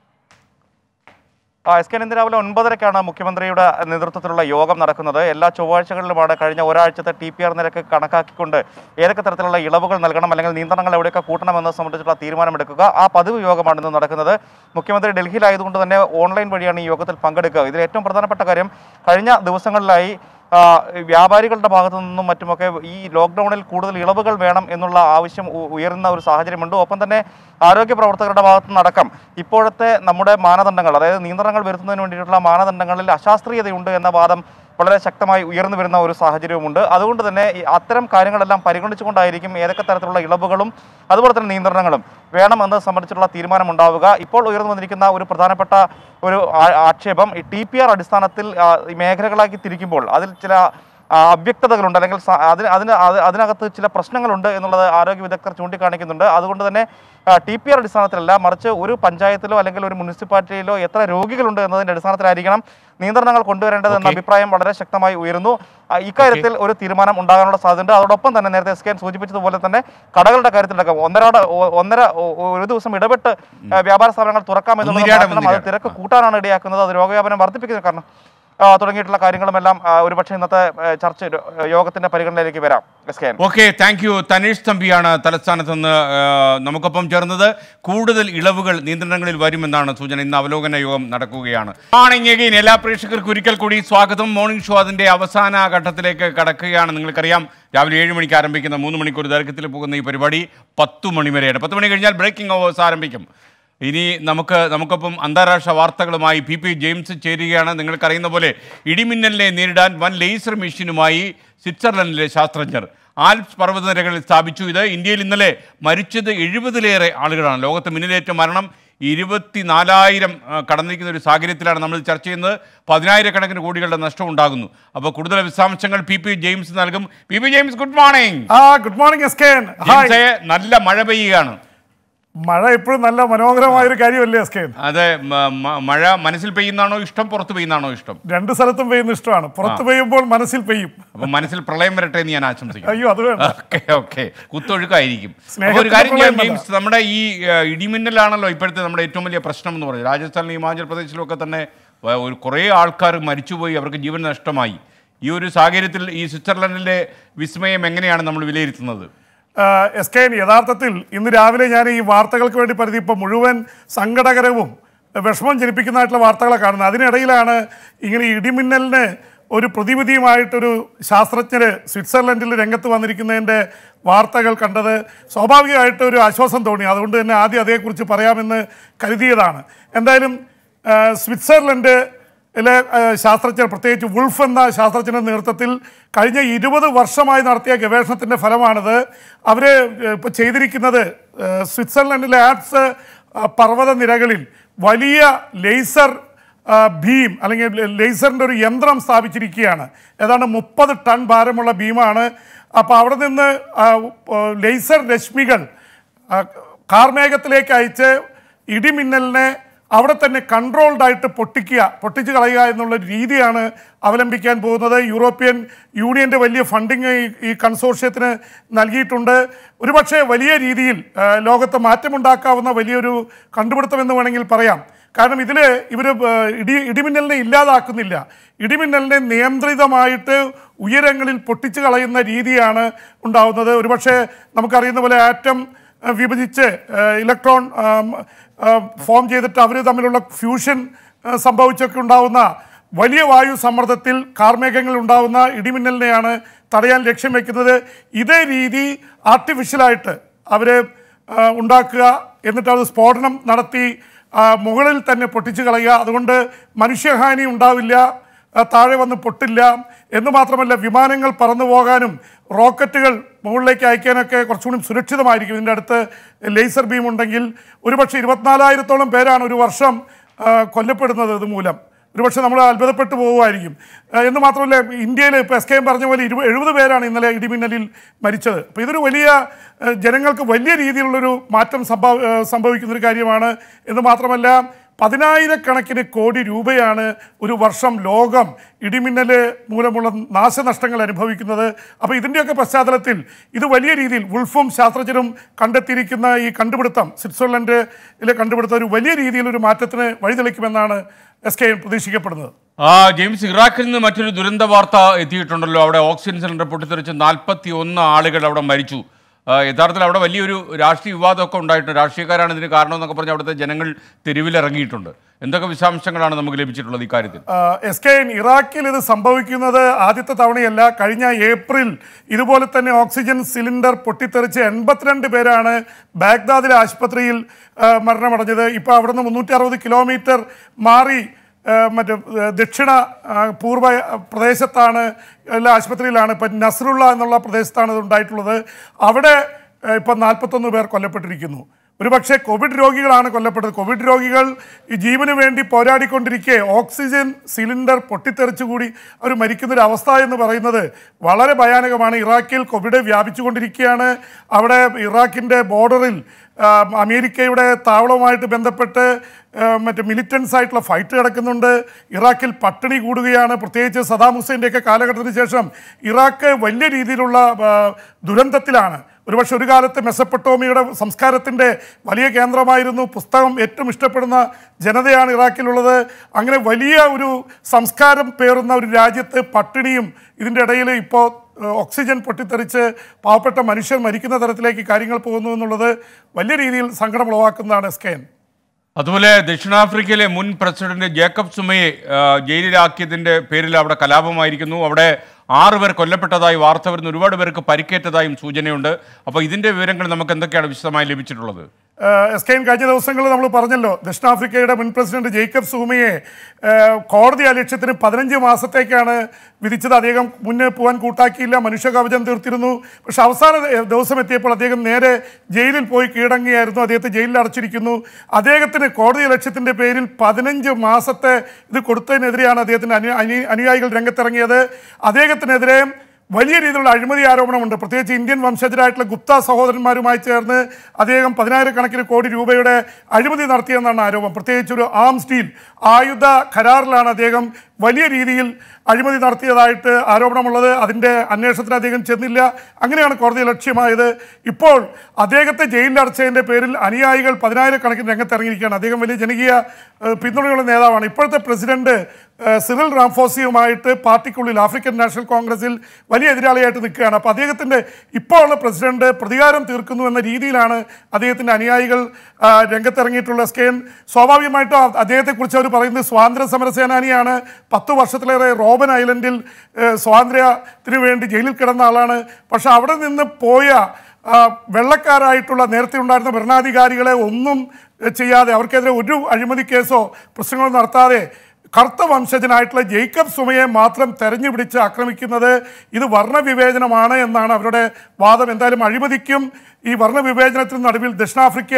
Speaker 20: ആ എസ് കെ ഇന്ന് രാവിലെ ഒൻപതരക്കാണ് മുഖ്യമന്ത്രിയുടെ നേതൃത്വത്തിലുള്ള യോഗം നടക്കുന്നത് എല്ലാ ചൊവ്വാഴ്ചകളിലുമാണ് കഴിഞ്ഞ ഒരാഴ്ചത്തെ ടി പി ആർ നിരക്ക് കണക്കാക്കിക്കൊണ്ട് ഏതൊക്കെ തരത്തിലുള്ള ഇളവുകൾ നൽകണം അല്ലെങ്കിൽ നിയന്ത്രണങ്ങൾ എവിടെയൊക്കെ കൂട്ടണമെന്നത് സംബന്ധിച്ചുള്ള തീരുമാനമെടുക്കുക ആ പതിവ് യോഗമാണ് ഇന്ന് നടക്കുന്നത് മുഖ്യമന്ത്രി ഡൽഹിയിലായതുകൊണ്ട് തന്നെ ഓൺലൈൻ വഴിയാണ് ഈ യോഗത്തിൽ പങ്കെടുക്കുക ഇതിൽ ഏറ്റവും പ്രധാനപ്പെട്ട കാര്യം കഴിഞ്ഞ ദിവസങ്ങളിലായി ആ, വ്യാപാരികളുടെ ഭാഗത്തു നിന്നും മറ്റുമൊക്കെ ഈ ലോക്ക്ഡൌണിൽ കൂടുതൽ ഇളവുകൾ വേണം എന്നുള്ള ആവശ്യം ഉ- ഉയരുന്ന ഒരു സാഹചര്യമുണ്ട് ഒപ്പം തന്നെ ആരോഗ്യ പ്രവർത്തകരുടെ ഭാഗത്തു നിന്നടക്കം ഇപ്പോഴത്തെ നമ്മുടെ മാനദണ്ഡങ്ങൾ അതായത് നിയന്ത്രണങ്ങൾ വരുത്തുന്നതിന് വേണ്ടിയിട്ടുള്ള മാനദണ്ഡങ്ങളിൽ അശാസ്ത്രീയതയുണ്ട് എന്ന വാദം വളരെ ശക്തമായി ഉയർന്നു വരുന്ന ഒരു സാഹചര്യവുമുണ്ട് അതുകൊണ്ട് തന്നെ ഈ അത്തരം കാര്യങ്ങളെല്ലാം പരിഗണിച്ചുകൊണ്ടായിരിക്കും ഏതൊക്കെ തരത്തിലുള്ള ഇളവുകളും അതുപോലെ തന്നെ നിയന്ത്രണങ്ങളും വേണമെന്നത് സംബന്ധിച്ചുള്ള തീരുമാനമുണ്ടാവുക ഇപ്പോൾ ഉയർന്നു വന്നിരിക്കുന്ന ഒരു പ്രധാനപ്പെട്ട ഒരു ആ- ആക്ഷേപം ഈ ടി പി ആർ അടിസ്ഥാനത്തിൽ ആ, ഈ മേഖലകളാക്കി തിരിക്കുമ്പോൾ അതിൽ ചില ആ, അവ്യക്തതകളുണ്ട് അല്ലെങ്കിൽ സ- അതിന് അതിന് അത് അതിനകത്ത് ചില പ്രശ്നങ്ങളുണ്ട് എന്നുള്ളത് ആരോഗ്യ വിദഗ്ധർ ചൂണ്ടിക്കാണിക്കുന്നുണ്ട് അതുകൊണ്ട് തന്നെ ടി പി ആർ അടിസ്ഥാനത്തിലല്ല മറിച്ച് ഒരു പഞ്ചായത്തിലോ അല്ലെങ്കിൽ ഒരു മുനിസിപ്പാലിറ്റിയിലോ എത്ര രോഗികളുണ്ട് എന്നതിന്റെ അടിസ്ഥാനത്തിലായിരിക്കണം നിയന്ത്രണങ്ങൾ കൊണ്ടുവരേണ്ടത് എന്ന അഭിപ്രായം വളരെ ശക്തമായി ഉയരുന്നു ആ, ഇക്കാര്യത്തിൽ ഒരു തീരുമാനം ഉണ്ടാകാനുള്ള സാധ്യതയുണ്ട് അതോടൊപ്പം തന്നെ നേരത്തെ എസ് കെ എൻ സൂചിപ്പിച്ചതുപോലെ തന്നെ കടകളുടെ കാര്യത്തിലടക്കം ഒന്നരാട് ഒ- ഒന്നര ഒ- ഒരു ദിവസം ഇടപെട്ട് ആ, വ്യാപാര സ്ഥാപനങ്ങൾ തുറക്കാമെന്നുള്ള
Speaker 2: ഒന്നിരാടം,
Speaker 20: കാരണം അത്
Speaker 2: ഒന്നിരാടം.
Speaker 20: തിരക്ക് കൂട്ടാനാണ് ഇടയാക്കുന്നത് അത് രോഗവ്യാപനം വർദ്ധിപ്പിക്കുന്ന കാരണം ആ, തുടങ്ങിയിട്ടുള്ള കാര്യങ്ങളുമെല്ലാം ആ, ഒരുപക്ഷെ ഇന്നത്തെ ആ, ചർച്ച യോഗത്തിന്റെ പരിഗണനയിലേക്ക് വരാം S K N
Speaker 2: okay thank you Thanesh തമ്പിയാണ് തലസ്ഥാനത്ത് നിന്ന് ആ, നമുക്കൊപ്പം ചേർന്നത് കൂടുതൽ ഇളവുകൾ നിയന്ത്രണങ്ങളിൽ വരുമെന്നാണ് സൂചന ഇന്ന് അവലോകന യോഗം നടക്കുകയാണ് മോർണിംഗ് അഗെയിൻ എല്ലാ പ്രേക്ഷകർക്കും ഒരിക്കൽ കൂടി സ്വാഗതം മോർണിംഗ് ഷോ അതിന്റെ അവസാന ഘട്ടത്തിലേക്ക് കടക്കുകയാണ് നിങ്ങൾക്കറിയാം രാവിലെ ഏഴ് മണിക്ക് ആരംഭിക്കുന്ന മൂന്ന് മണിക്കൂർ ദൈർഘ്യത്തിൽ പോകുന്ന ഈ പരിപാടി പത്ത് മണി വരെയാണ് പത്ത് മണി കഴിഞ്ഞാൽ ബ്രേക്കിംഗ് അവേഴ്സ് ആരംഭിക്കും ഇനി നമുക്ക് നമുക്കൊപ്പം അന്താരാഷ്ട്ര വാർത്തകളുമായി പി പി ജെയിംസ് ചേരുകയാണ് നിങ്ങൾക്കറിയുന്ന പോലെ ഇടിമിന്നലിനെ നേരിടാൻ വൻ ലേസർ മെഷീനുമായി സ്വിറ്റ്സർലൻഡിലെ ശാസ്ത്രജ്ഞർ ആൽപ്സ് പർവ്വതനിരകളിൽ സ്ഥാപിച്ചു ഇത് ഇന്ത്യയിൽ ഇന്നലെ മരിച്ചത് എഴുപതിലേറെ ആളുകളാണ് ലോകത്ത് മിന്നലേറ്റ മരണം ഇരുപത്തിനാലായിരം ആ, കടന്നിരിക്കുന്ന ഒരു സാഹചര്യത്തിലാണ് നമ്മൾ ചർച്ച ചെയ്യുന്നത് പതിനായിരക്കണക്കിന് കോടികളുടെ നഷ്ടം ഉണ്ടാകുന്നു അപ്പോൾ കൂടുതൽ വിശദാംശങ്ങൾ പി പി ജെയിംസ് നൽകും P P James good morning
Speaker 21: ആ ഗുഡ് മോർണിംഗ് എസ് കെ
Speaker 2: ജെയിംസേ, നല്ല മഴ പെയ്യുകയാണ്
Speaker 21: മഴ ഇപ്പോഴും നല്ല മനോഹരമായ ഒരു കാര്യമല്ലേ എസ് കെ
Speaker 2: അതെ മ- മ- മഴ മനസ്സിൽ പെയ്യുന്നതാണോ ഇഷ്ടം പുറത്ത് പെയ്യുന്നതാണോ ഇഷ്ടം
Speaker 21: രണ്ട് സ്ഥലത്തും പെയ്യുന്ന ഇഷ്ടമാണ് പുറത്ത്
Speaker 2: ആ.
Speaker 21: പെയ്യുമ്പോൾ മനസ്സിൽ പെയ്യും
Speaker 2: അപ്പൊ മനസ്സിൽ പ്രളയം വരട്ടെ എന്ന് ഞാൻ ആശംസിക്കുന്നു
Speaker 21: അയ്യോ അത് വേണ്ട
Speaker 2: ഓക്കെ ഓക്കെ കുത്തൊഴുക്കായിരിക്കും
Speaker 21: സ്നേഹത്തിന്റെ
Speaker 2: അപ്പോൾ ഒരു കാര്യം ചെയ്യാം
Speaker 21: പ്രളയം
Speaker 2: ജെയിംസ് നമ്മുടെ ഈ ഏഹ്, ഇടിമിന്നലാണല്ലോ ഇപ്പോഴത്തെ നമ്മുടെ ഏറ്റവും വലിയ പ്രശ്നം എന്ന് പറയുന്നത് രാജസ്ഥാനിലും ഹിമാചൽ പ്രദേശിലും ഒക്കെ തന്നെ വ- ഒരു കുറേ ആൾക്കാർ മരിച്ചുപോയി അവർക്ക് ജീവൻ നഷ്ടമായി ഈ ഒരു സാഹചര്യത്തിൽ ഈ സ്വിറ്റ്സർലൻഡിലെ വിസ്മയം എങ്ങനെയാണ് നമ്മൾ വിലയിരുത്തുന്നത്
Speaker 21: എസ് കെ യഥാർത്ഥത്തിൽ ഇന്ന് രാവിലെ ഞാൻ ഈ വാർത്തകൾക്ക് വേണ്ടി പരിധി ഇപ്പോൾ മുഴുവൻ സങ്കടകരവും വിഷമം ജനിപ്പിക്കുന്നതായിട്ടുള്ള വാർത്തകളെ കാണുന്നത് അതിനിടയിലാണ് ഇങ്ങനെ ഈ ഇടിമിന്നലിന് ഒരു പ്രതിവിധിയുമായിട്ടൊരു ശാസ്ത്രജ്ഞര് സ്വിറ്റ്സർലൻഡിൽ രംഗത്ത് വന്നിരിക്കുന്നതിൻ്റെ വാർത്തകൾ കണ്ടത് സ്വാഭാവികമായിട്ട് ഒരു ആശ്വാസം തോന്നി അതുകൊണ്ട് തന്നെ ആദ്യം അതേക്കുറിച്ച് പറയാമെന്ന് കരുതിയതാണ് എന്തായാലും ആ, സ്വിറ്റ്സർലൻഡ് ിലെ ശാസ്ത്രജ്ഞർ പ്രത്യേകിച്ച് വുൾഫ് എന്ന ശാസ്ത്രജ്ഞന്റെ നേതൃത്വത്തിൽ കഴിഞ്ഞ ഇരുപത് വർഷമായി നടത്തിയ ഗവേഷണത്തിൻ്റെ ഫലമാണിത് അവർ ഇപ്പോൾ ചെയ്തിരിക്കുന്നത് ആ, സ്വിറ്റ്സർലൻഡിലെ ആൽപ്സ് ആ, പർവ്വത നിരകളിൽ വലിയ ലേസർ ആ, ബീം അല്ലെങ്കിൽ ലേസറിൻ്റെ ഒരു യന്ത്രം സ്ഥാപിച്ചിരിക്കുകയാണ് ഏതാണ്ട് മുപ്പത് ടൺ ഭാരമുള്ള ബീമാണ് അപ്പോൾ അവിടെ നിന്ന് ആ, ആ, ലേസർ രശ്മികൾ ആ, കാർമേഘത്തിലേക്ക് അയച്ച് ഇടിമിന്നലിനെ അവിടെ തന്നെ കൺട്രോൾഡ് ആയിട്ട് പൊട്ടിക്കുക പൊട്ടിച്ച് കളയുക എന്നുള്ള ഒരു രീതിയാണ് അവലംബിക്കാൻ പോകുന്നത് യൂറോപ്യൻ യൂണിയൻ്റെ വലിയ ഫണ്ടിങ് ഈ ഈ കൺസോർഷ്യത്തിന് നൽകിയിട്ടുണ്ട് ഒരുപക്ഷെ വലിയ രീതിയിൽ ആ, ലോകത്ത് മാറ്റമുണ്ടാക്കാവുന്ന വലിയൊരു കണ്ടുപിടുത്തമെന്ന് വേണമെങ്കിൽ പറയാം കാരണം ഇതിൽ ഇവർ ഇടി ഇടിമിന്നലിനെ ഇല്ലാതാക്കുന്നില്ല ഇടിമിന്നലിനെ നിയന്ത്രിതമായിട്ട് ഉയരങ്ങളിൽ പൊട്ടിച്ചു കളയുന്ന രീതിയാണ് ഉണ്ടാവുന്നത് ഒരുപക്ഷെ നമുക്കറിയുന്ന പോലെ ആറ്റം ആ, വിഭജിച്ച് ആ, ഇലക്ട്രോൺ ആം, ആ, ഫോം ചെയ്തിട്ട് അവർ തമ്മിലുള്ള ഫ്യൂഷൻ ആ, സംഭവിച്ചൊക്കെ ഉണ്ടാവുന്ന വലിയ വായു സമ്മർദ്ദത്തിൽ കാർമേഘങ്ങൾ ഉണ്ടാവുന്ന ഇടിമിന്നലിനെയാണ് തടയാൻ ലക്ഷ്യം വെക്കുന്നത് ഇതേ രീതി ആർട്ടിഫിഷ്യലായിട്ട് അവർ ഉണ്ടാക്കുക എന്നിട്ട് അത് സ്ഫോടനം നടത്തി ആ, മുകളിൽ തന്നെ പൊട്ടിച്ചു കളയുക അതുകൊണ്ട് മനുഷ്യഹാനി ഉണ്ടാവില്ല ആ, താഴെ വന്ന് പൊട്ടില്ല എന്ന് മാത്രമല്ല വിമാനങ്ങൾ പറന്നു പോകാനും റോക്കറ്റുകൾ മുകളിലേക്ക് അയക്കാനൊക്കെ കുറച്ചുകൂടി സുരക്ഷിതമായിരിക്കും ഇതിൻ്റെ അടുത്ത് ലേസർ ബീം ഉണ്ടെങ്കിൽ ഒരുപക്ഷെ ഇരുപത്തിനാലായിരത്തോളം പേരാണ് ഒരു വർഷം ആ, കൊല്ലപ്പെടുന്നത് ഇതുമൂലം ഒരുപക്ഷെ നമ്മൾ അത്ഭുതപ്പെട്ടു പോകുമായിരിക്കും ആ, എന്ന് മാത്രമല്ല ഇന്ത്യയിൽ ഇപ്പോൾ എസ് കെ എം പറഞ്ഞ പോലെ ഇരുപത് എഴുപത് പേരാണ് ഇന്നലെ ഇടിമിന്നലിൽ മരിച്ചത് അപ്പോൾ ഇതൊരു വലിയ ആ, ജനങ്ങൾക്ക് വലിയ രീതിയിലുള്ളൊരു മാറ്റം സംഭവ ആ, സംഭവിക്കുന്നൊരു കാര്യമാണ് എന്ന് മാത്രമല്ല പതിനായിരക്കണക്കിന് കോടി രൂപയാണ് ഒരു വർഷം ലോകം ഇടിമിന്നൽ മൂലമുള്ള നാശനഷ്ടങ്ങൾ അനുഭവിക്കുന്നത് അപ്പോൾ ഇതിൻ്റെയൊക്കെ പശ്ചാത്തലത്തിൽ ഇത് വലിയ രീതിയിൽ വുൾഫും ശാസ്ത്രജ്ഞരും കണ്ടെത്തിയിരിക്കുന്ന ഈ കണ്ടുപിടുത്തം സ്വിറ്റ്സർലൻഡിലെ കണ്ടുപിടുത്തം ഒരു വലിയ രീതിയിൽ ഒരു മാറ്റത്തിന് വഴിതെളിക്കുമെന്നാണ് എസ് കെ പ്രതീക്ഷിക്കപ്പെടുന്നത്
Speaker 2: ആ ജെയിംസ് ഇറാഖിൽ നിന്ന് മറ്റൊരു ദുരന്ത വാർത്ത എത്തിയിട്ടുണ്ടല്ലോ അവിടെ ഓക്സിജൻ സിലിണ്ടർ പൊട്ടിത്തെറിച്ച് നാൽപ്പത്തി ഒന്ന് ആളുകൾ അവിടെ മരിച്ചു ആ, യഥാർത്ഥത്തിൽ അവിടെ വലിയൊരു രാഷ്ട്രീയ വിവാദമൊക്കെ ഉണ്ടായിട്ടുണ്ട് രാഷ്ട്രീയക്കാരാണ് ഇതിന് കാരണമെന്നൊക്കെ പറഞ്ഞ് അവിടുത്തെ ജനങ്ങൾ തെരുവിലിറങ്ങിയിട്ടുണ്ട് എന്തൊക്കെ വിശദാംശങ്ങളാണ് നമുക്ക് ലഭിച്ചിട്ടുള്ളത് ഇക്കാര്യത്തിൽ
Speaker 21: എസ് കെ എൻ ഇറാഖിൽ ഇത് സംഭവിക്കുന്നത് ആദ്യത്തെ തവണയല്ല കഴിഞ്ഞ ഏപ്രിൽ ഇതുപോലെ തന്നെ ഓക്സിജൻ സിലിണ്ടർ പൊട്ടിത്തെറിച്ച് എൺപത്തിരണ്ട് പേരാണ് ബാഗ്ദാദിലെ ആശുപത്രിയിൽ ആ, മരണമടഞ്ഞത് ഇപ്പോൾ അവിടുന്ന് മുന്നൂറ്റി അറുപത് കിലോമീറ്റർ മാറി ആ, മറ്റേ ആ, ദക്ഷിണ ആ, പൂർവ്വ പ്രദേശത്താണ് എല്ലാ ആശുപത്രിയിലാണ് ഇപ്പം നസ്രുള്ള എന്നുള്ള പ്രദേശത്താണ് ഇത് ഉണ്ടായിട്ടുള്ളത് അവിടെ ആ, ഇപ്പം നാൽപ്പത്തൊന്ന് പേർ കൊല്ലപ്പെട്ടിരിക്കുന്നു ഒരുപക്ഷെ കോവിഡ് രോഗികളാണ് കൊല്ലപ്പെട്ടത് കോവിഡ് രോഗികൾ ഈ ജീവന് വേണ്ടി പോരാടിക്കൊണ്ടിരിക്കെ ഓക്സിജൻ സിലിണ്ടർ പൊട്ടിത്തെറിച്ചുകൂടി അവർ മരിക്കുന്നൊരു അവസ്ഥ എന്ന് പറയുന്നത് വളരെ ഭയാനകമാണ് ഇറാഖിൽ കോവിഡ് വ്യാപിച്ചുകൊണ്ടിരിക്കുകയാണ് അവിടെ ഇറാഖിൻ്റെ ബോർഡറിൽ ആ, അമേരിക്കയുടെ താവളവുമായിട്ട് ബന്ധപ്പെട്ട് ആ, മറ്റ് മിലിറ്റൻസ് ആയിട്ടുള്ള ഫൈറ്റ് കിടക്കുന്നുണ്ട് ഇറാഖിൽ പട്ടിണി കൂടുകയാണ് പ്രത്യേകിച്ച് സദാം ഹുസൈൻ്റെയൊക്കെ കാലഘട്ടത്തിന് ശേഷം ഇറാഖ് വലിയ രീതിയിലുള്ള ആ, ദുരന്തത്തിലാണ് ഒരുപക്ഷെ ഒരു കാലത്ത് മെസ്സപ്പെട്ടോമിയുടെ സംസ്കാരത്തിൻ്റെ വലിയ കേന്ദ്രമായിരുന്നു പുസ്തകം ഏറ്റവും ഇഷ്ടപ്പെടുന്ന ജനതയാണ് ഇറാഖിലുള്ളത് അങ്ങനെ വലിയ ഒരു സംസ്കാരം പേറുന്ന ഒരു രാജ്യത്ത് പട്ടിണിയും ഇതിൻ്റെ ഇടയിൽ ഇപ്പോൾ ഏഹ്, ഓക്സിജൻ പൊട്ടിത്തെറിച്ച് പാവപ്പെട്ട മനുഷ്യർ മരിക്കുന്ന തരത്തിലേക്ക് കാര്യങ്ങൾ പോകുന്നു എന്നുള്ളത് വലിയ രീതിയിൽ സങ്കടം ഉളവാക്കുന്നതാണ് എസ് കെ എൻ
Speaker 2: അതുപോലെ ദക്ഷിണാഫ്രിക്കയിലെ മുൻ പ്രസിഡന്റ് ജേക്കബ് സുമയെ ആ, ജയിലിലാക്കിയതിന്റെ പേരിൽ അവിടെ കലാപമായിരിക്കുന്നു അവിടെ ആറ് പേർ കൊല്ലപ്പെട്ടതായി വാർത്ത വരുന്നു ഒരുപാട് പേർക്ക് പരിക്കേറ്റതായും സൂചനയുണ്ട് അപ്പോൾ ഇതിന്റെ വിവരങ്ങൾ നമുക്ക് എന്തൊക്കെയാണ് വിശദമായി ലഭിച്ചിട്ടുള്ളത്
Speaker 21: ഏഹ് എസ് കെ എൻ കഴിഞ്ഞ ദിവസങ്ങളിൽ നമ്മൾ പറഞ്ഞല്ലോ ദക്ഷിണാഫ്രിക്കയുടെ മുൻ പ്രസിഡന്റ് ജേക്കബ് സൂമയെ ഏഹ് കോടതി അലക്ഷ്യത്തിന് പതിനഞ്ച് മാസത്തേക്കാണ് വിധിച്ചത് അദ്ദേഹം മുന്നേ പോകാൻ കൂട്ടാക്കിയില്ല മനുഷ്യകവചം തീർത്തിരുന്നു പക്ഷെ അവസാന ദ- ദിവസം എത്തിയപ്പോൾ അദ്ദേഹം നേരെ ജയിലിൽ പോയി കീഴടങ്ങിയായിരുന്നു അദ്ദേഹത്തെ ജയിലിൽ അടച്ചിരിക്കുന്നു അദ്ദേഹത്തിന് കോടതി അലക്ഷ്യത്തിൻ്റെ പേരിൽ പതിനഞ്ച് മാസത്തെ ഇത് കൊടുത്തതിനെതിരെയാണ് അദ്ദേഹത്തിൻ്റെ അനു അനു- അനുയായികൾ രംഗത്തിറങ്ങിയത് അദ്ദേഹത്തിനെതിരെ വലിയ രീതിയിലുള്ള അഴിമതി ആരോപണമുണ്ട് പ്രത്യേകിച്ച് ഇന്ത്യൻ വംശജരായിട്ടുള്ള ഗുപ്ത സഹോദരന്മാരുമായി ചേർന്ന് അദ്ദേഹം പതിനായിരക്കണക്കിന് കോടി രൂപയുടെ അഴിമതി നടത്തിയെന്നാണ് ആരോപണം പ്രത്യേകിച്ച് ഒരു ആംസ് ഡീൽ ആയുധ കരാറിലാണ് അദ്ദേഹം വലിയ രീതിയിൽ അഴിമതി നടത്തിയതായിട്ട് ആരോപണമുള്ളത് അതിൻ്റെ അന്വേഷണത്തിന് അദ്ദേഹം ചെന്നില്ല അങ്ങനെയാണ് കോടതി ലക്ഷ്യമായത് ഇപ്പോൾ അദ്ദേഹത്തെ ജയിലിൽ അടച്ചതിൻ്റെ പേരിൽ അനുയായികൾ പതിനായിരക്കണക്കിന് രംഗത്തിറങ്ങിയിരിക്കുകയാണ് അദ്ദേഹം വലിയ ജനകീയ ഏഹ്, പിന്തുണയുള്ള നേതാവാണ് ഇപ്പോഴത്തെ പ്രസിഡന്റ് ഏഹ്, സിറിൽ റാംഫോസിയുമായിട്ട് പാർട്ടിക്കുള്ളിൽ ആഫ്രിക്കൻ നാഷണൽ കോൺഗ്രസിൽ വലിയ എതിരാളിയായിട്ട് നിൽക്കുകയാണ് അപ്പോൾ അദ്ദേഹത്തിൻ്റെ ഇപ്പോൾ ഉള്ള പ്രസിഡന്റ് പ്രതികാരം തീർക്കുന്നു എന്ന രീതിയിലാണ് അദ്ദേഹത്തിൻ്റെ അനുയായികൾ ആ, രംഗത്തിറങ്ങിയിട്ടുള്ള സ്കെയിൻ സ്വാഭാവികമായിട്ടും അ- അദ്ദേഹത്തെക്കുറിച്ച് അവർ പറയുന്നത് സ്വാതന്ത്ര്യ സമര സേനാനിയാണ് പത്ത് വർഷത്തിലേറെ റോബൻ ഐലൻഡിൽ ഏഹ്, സ്വാതന്ത്ര്യത്തിന് വേണ്ടി ജയിലിൽ കിടന്ന ആളാണ് പക്ഷെ അവിടെ നിന്ന് പോയ ആ, വെള്ളക്കാരായിട്ടുള്ള നേരത്തെ ഉണ്ടായിരുന്ന ഭരണാധികാരികളെ ഒന്നും ഏഹ്, ചെയ്യാതെ അവർക്കെതിരെ ഒരു അഴിമതി കേസോ പ്രശ്നങ്ങളോ നടത്താതെ കറുത്ത വംശജനായിട്ടുള്ള ജേക്കബ് സുമയെ മാത്രം തെരഞ്ഞു പിടിച്ച് ആക്രമിക്കുന്നത് ഇത് വർണ്ണവിവേചനമാണ് എന്നാണ് അവരുടെ വാദം എന്തായാലും അഴിമതിക്കും ഈ വർണ്ണവിവേചനത്തിനും നടുവിൽ ദക്ഷിണാഫ്രിക്ക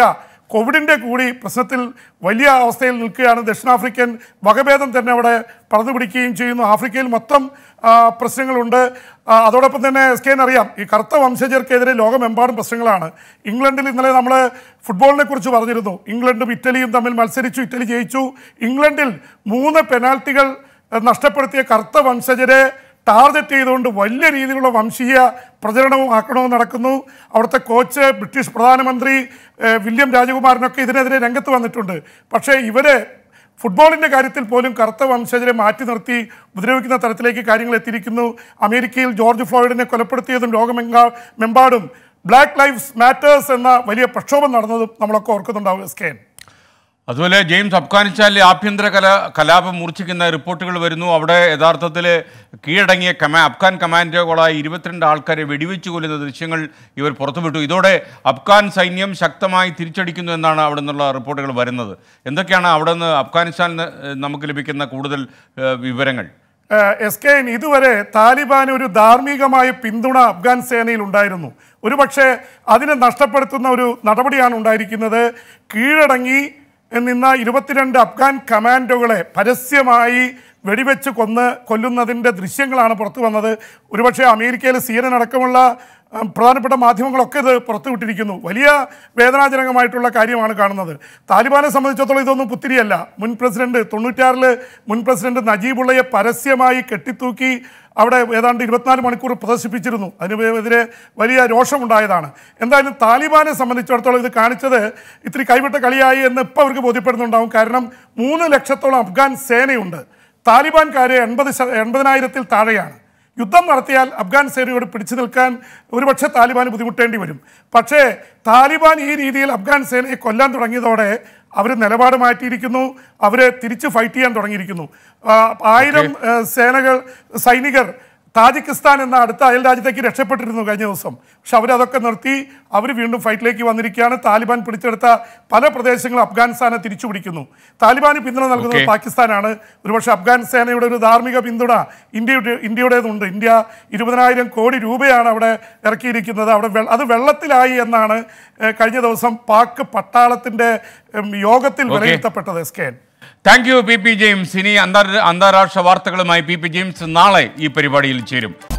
Speaker 21: കോവിഡിൻ്റെ കൂടി പ്രശ്നത്തിൽ വലിയ അവസ്ഥയിൽ നിൽക്കുകയാണ് ദക്ഷിണാഫ്രിക്കൻ വകഭേദം തന്നെ അവിടെ പറന്നു പിടിക്കുകയും ചെയ്യുന്നു ആഫ്രിക്കയിൽ മൊത്തം ആ, പ്രശ്നങ്ങളുണ്ട് ആ, അതോടൊപ്പം തന്നെ എസ് കെൻ അറിയാം ഈ കറുത്ത വംശജർക്കെതിരെ ലോകമെമ്പാടും പ്രശ്നങ്ങളാണ് ഇംഗ്ലണ്ടിൽ ഇന്നലെ നമ്മൾ ഫുട്ബോളിനെ കുറിച്ച് പറഞ്ഞിരുന്നു ഇംഗ്ലണ്ടും ഇറ്റലിയും തമ്മിൽ മത്സരിച്ചു ഇറ്റലി ജയിച്ചു ഇംഗ്ലണ്ടിൽ മൂന്ന് പെനാൽറ്റികൾ ഏഹ്, നഷ്ടപ്പെടുത്തിയ കറുത്ത വംശജരെ ടാർഗറ്റ് ചെയ്തുകൊണ്ട് വലിയ രീതിയിലുള്ള വംശീയ പ്രചരണവും ആക്രമണവും നടക്കുന്നു അവിടുത്തെ കോച്ച് ബ്രിട്ടീഷ് പ്രധാനമന്ത്രി ഏഹ്, വില്യം രാജകുമാരനൊക്കെ ഇതിനെതിരെ രംഗത്ത് വന്നിട്ടുണ്ട് പക്ഷേ ഇവര് ഫുട്ബോളിൻ്റെ കാര്യത്തിൽ പോലും കറുത്ത വംശജരെ മാറ്റി നിർത്തി ഉപദ്രവിക്കുന്ന തരത്തിലേക്ക് കാര്യങ്ങൾ എത്തിയിരിക്കുന്നു അമേരിക്കയിൽ ജോർജ് ഫ്ലോയിഡിനെ കൊലപ്പെടുത്തിയതും ലോകമെങ്കാ മെമ്പാടും ബ്ലാക്ക് ലൈഫ്സ് മാറ്റേഴ്സ് എന്ന വലിയ പ്രക്ഷോഭം നടന്നതും നമ്മളൊക്കെ ഓർക്കുന്നുണ്ടാവും എസ് കെ എൻ
Speaker 2: അതുപോലെ ജെയിംസ് അഫ്ഗാനിസ്ഥാനിലെ ആഭ്യന്തര കല കലാപം മൂർച്ഛിക്കുന്ന റിപ്പോർട്ടുകൾ വരുന്നു അവിടെ യഥാർത്ഥത്തിൽ കീഴടങ്ങിയ കമാ അഫ്ഗാൻ കമാൻഡോകളായ ഇരുപത്തിരണ്ട് ആൾക്കാരെ വെടിവെച്ച് കൊല്ലുന്ന ദൃശ്യങ്ങൾ ഇവർ പുറത്തുവിട്ടു ഇതോടെ അഫ്ഗാൻ സൈന്യം ശക്തമായി തിരിച്ചടിക്കുന്നു എന്നാണ് അവിടെ നിന്നുള്ള റിപ്പോർട്ടുകൾ വരുന്നത് എന്തൊക്കെയാണ് അവിടെ നിന്ന് അഫ്ഗാനിസ്ഥാനിൽ നിന്ന് ഏഹ്, നമുക്ക് ലഭിക്കുന്ന കൂടുതൽ ഏഹ്, വിവരങ്ങൾ
Speaker 21: ഏഹ് എസ് കെ എൻ ഇതുവരെ താലിബാൻ ഒരു ധാർമ്മികമായ പിന്തുണ അഫ്ഗാൻ സേനയിൽ ഉണ്ടായിരുന്നു ഒരുപക്ഷെ അതിനെ നഷ്ടപ്പെടുത്തുന്ന ഒരു നടപടിയാണ് ഉണ്ടായിരിക്കുന്നത് കീഴടങ്ങി നിന്ന ഇരുപത്തിരണ്ട് അഫ്ഗാൻ കമാൻഡോകളെ പരസ്യമായി വെടിവെച്ച് കൊന്ന് കൊല്ലുന്നതിൻ്റെ ദൃശ്യങ്ങളാണ് പുറത്തു വന്നത് ഒരുപക്ഷെ അമേരിക്കയിലെ സി എൻ എൻ അടക്കമുള്ള ഉം, പ്രധാനപ്പെട്ട മാധ്യമങ്ങളൊക്കെ ഇത് പുറത്തുവിട്ടിരിക്കുന്നു വലിയ വേദനാജനകമായിട്ടുള്ള കാര്യമാണ് കാണുന്നത് താലിബാനെ സംബന്ധിച്ചിടത്തോളം ഇതൊന്നും പുത്തിരിയല്ല മുൻ പ്രസിഡന്റ് തൊണ്ണൂറ്റാറിൽ മുൻ പ്രസിഡന്റ് നജീബുള്ളയെ പരസ്യമായി കെട്ടിത്തൂക്കി അവിടെ ഏതാണ്ട് ഇരുപത്തിനാല് മണിക്കൂർ പ്രദർശിപ്പിച്ചിരുന്നു അതിനെതിരെ വലിയ രോഷമുണ്ടായതാണ് എന്തായാലും താലിബാനെ സംബന്ധിച്ചിടത്തോളം ഇത് കാണിച്ചത് ഇത്തിരി കൈവിട്ട കളിയായി എന്ന് ഇപ്പോൾ അവർക്ക് ബോധ്യപ്പെടുന്നുണ്ടാവും കാരണം മൂന്ന് ലക്ഷത്തോളം അഫ്ഗാൻ സേനയുണ്ട് താലിബാൻകാരെ എൺപത് ശ- എൺപതിനായിരത്തിൽ താഴെയാണ് യുദ്ധം നടത്തിയാൽ അഫ്ഗാൻ സേനയോട് പിടിച്ചു നിൽക്കാൻ ഒരുപക്ഷെ താലിബാന് ബുദ്ധിമുട്ടേണ്ടി വരും പക്ഷേ താലിബാൻ ഈ രീതിയിൽ അഫ്ഗാൻ സേനയെ കൊല്ലാൻ തുടങ്ങിയതോടെ അവർ നിലപാട് മാറ്റിയിരിക്കുന്നു അവരെ തിരിച്ച് ഫൈറ്റ് ചെയ്യാൻ തുടങ്ങിയിരിക്കുന്നു ആ, ആയിരം ആ, സേനകൾ സൈനികർ താജിക്കിസ്ഥാൻ എന്ന അടുത്ത അയൽ രാജ്യത്തേക്ക് രക്ഷപ്പെട്ടിരുന്നു കഴിഞ്ഞ ദിവസം പക്ഷെ അവരതൊക്കെ നിർത്തി അവർ വീണ്ടും ഫൈറ്റിലേക്ക് വന്നിരിക്കുകയാണ് താലിബാൻ പിടിച്ചെടുത്ത പല പ്രദേശങ്ങളും അഫ്ഗാനിസ്ഥാനെ തിരിച്ചു പിടിക്കുന്നു താലിബാന് പിന്തുണ നൽകുന്നത്
Speaker 2: Okay.
Speaker 21: പാകിസ്ഥാനാണ് ഒരുപക്ഷെ അഫ്ഗാൻ സേനയുടെ ഒരു ധാർമ്മിക പിന്തുണ ഇന്ത്യയുടെ ഇന്ത്യയുടേതുണ്ട് ഇന്ത്യ ഇരുപതിനായിരം കോടി രൂപയാണ് അവിടെ ഇറക്കിയിരിക്കുന്നത് അവിടെ വെ- അത് വെള്ളത്തിലായി എന്നാണ് ഏഹ്, കഴിഞ്ഞ ദിവസം പാക് പട്ടാളത്തിന്റെ ഉം, യോഗത്തിൽ
Speaker 2: Okay.
Speaker 21: വിലയിരുത്തപ്പെട്ടത് S K N
Speaker 2: thank you P P James ഇനി അന്താരാ അന്താരാഷ്ട്ര വാർത്തകളുമായി പി പി ജെയിംസ് നാളെ ഈ പരിപാടിയിൽ ചേരും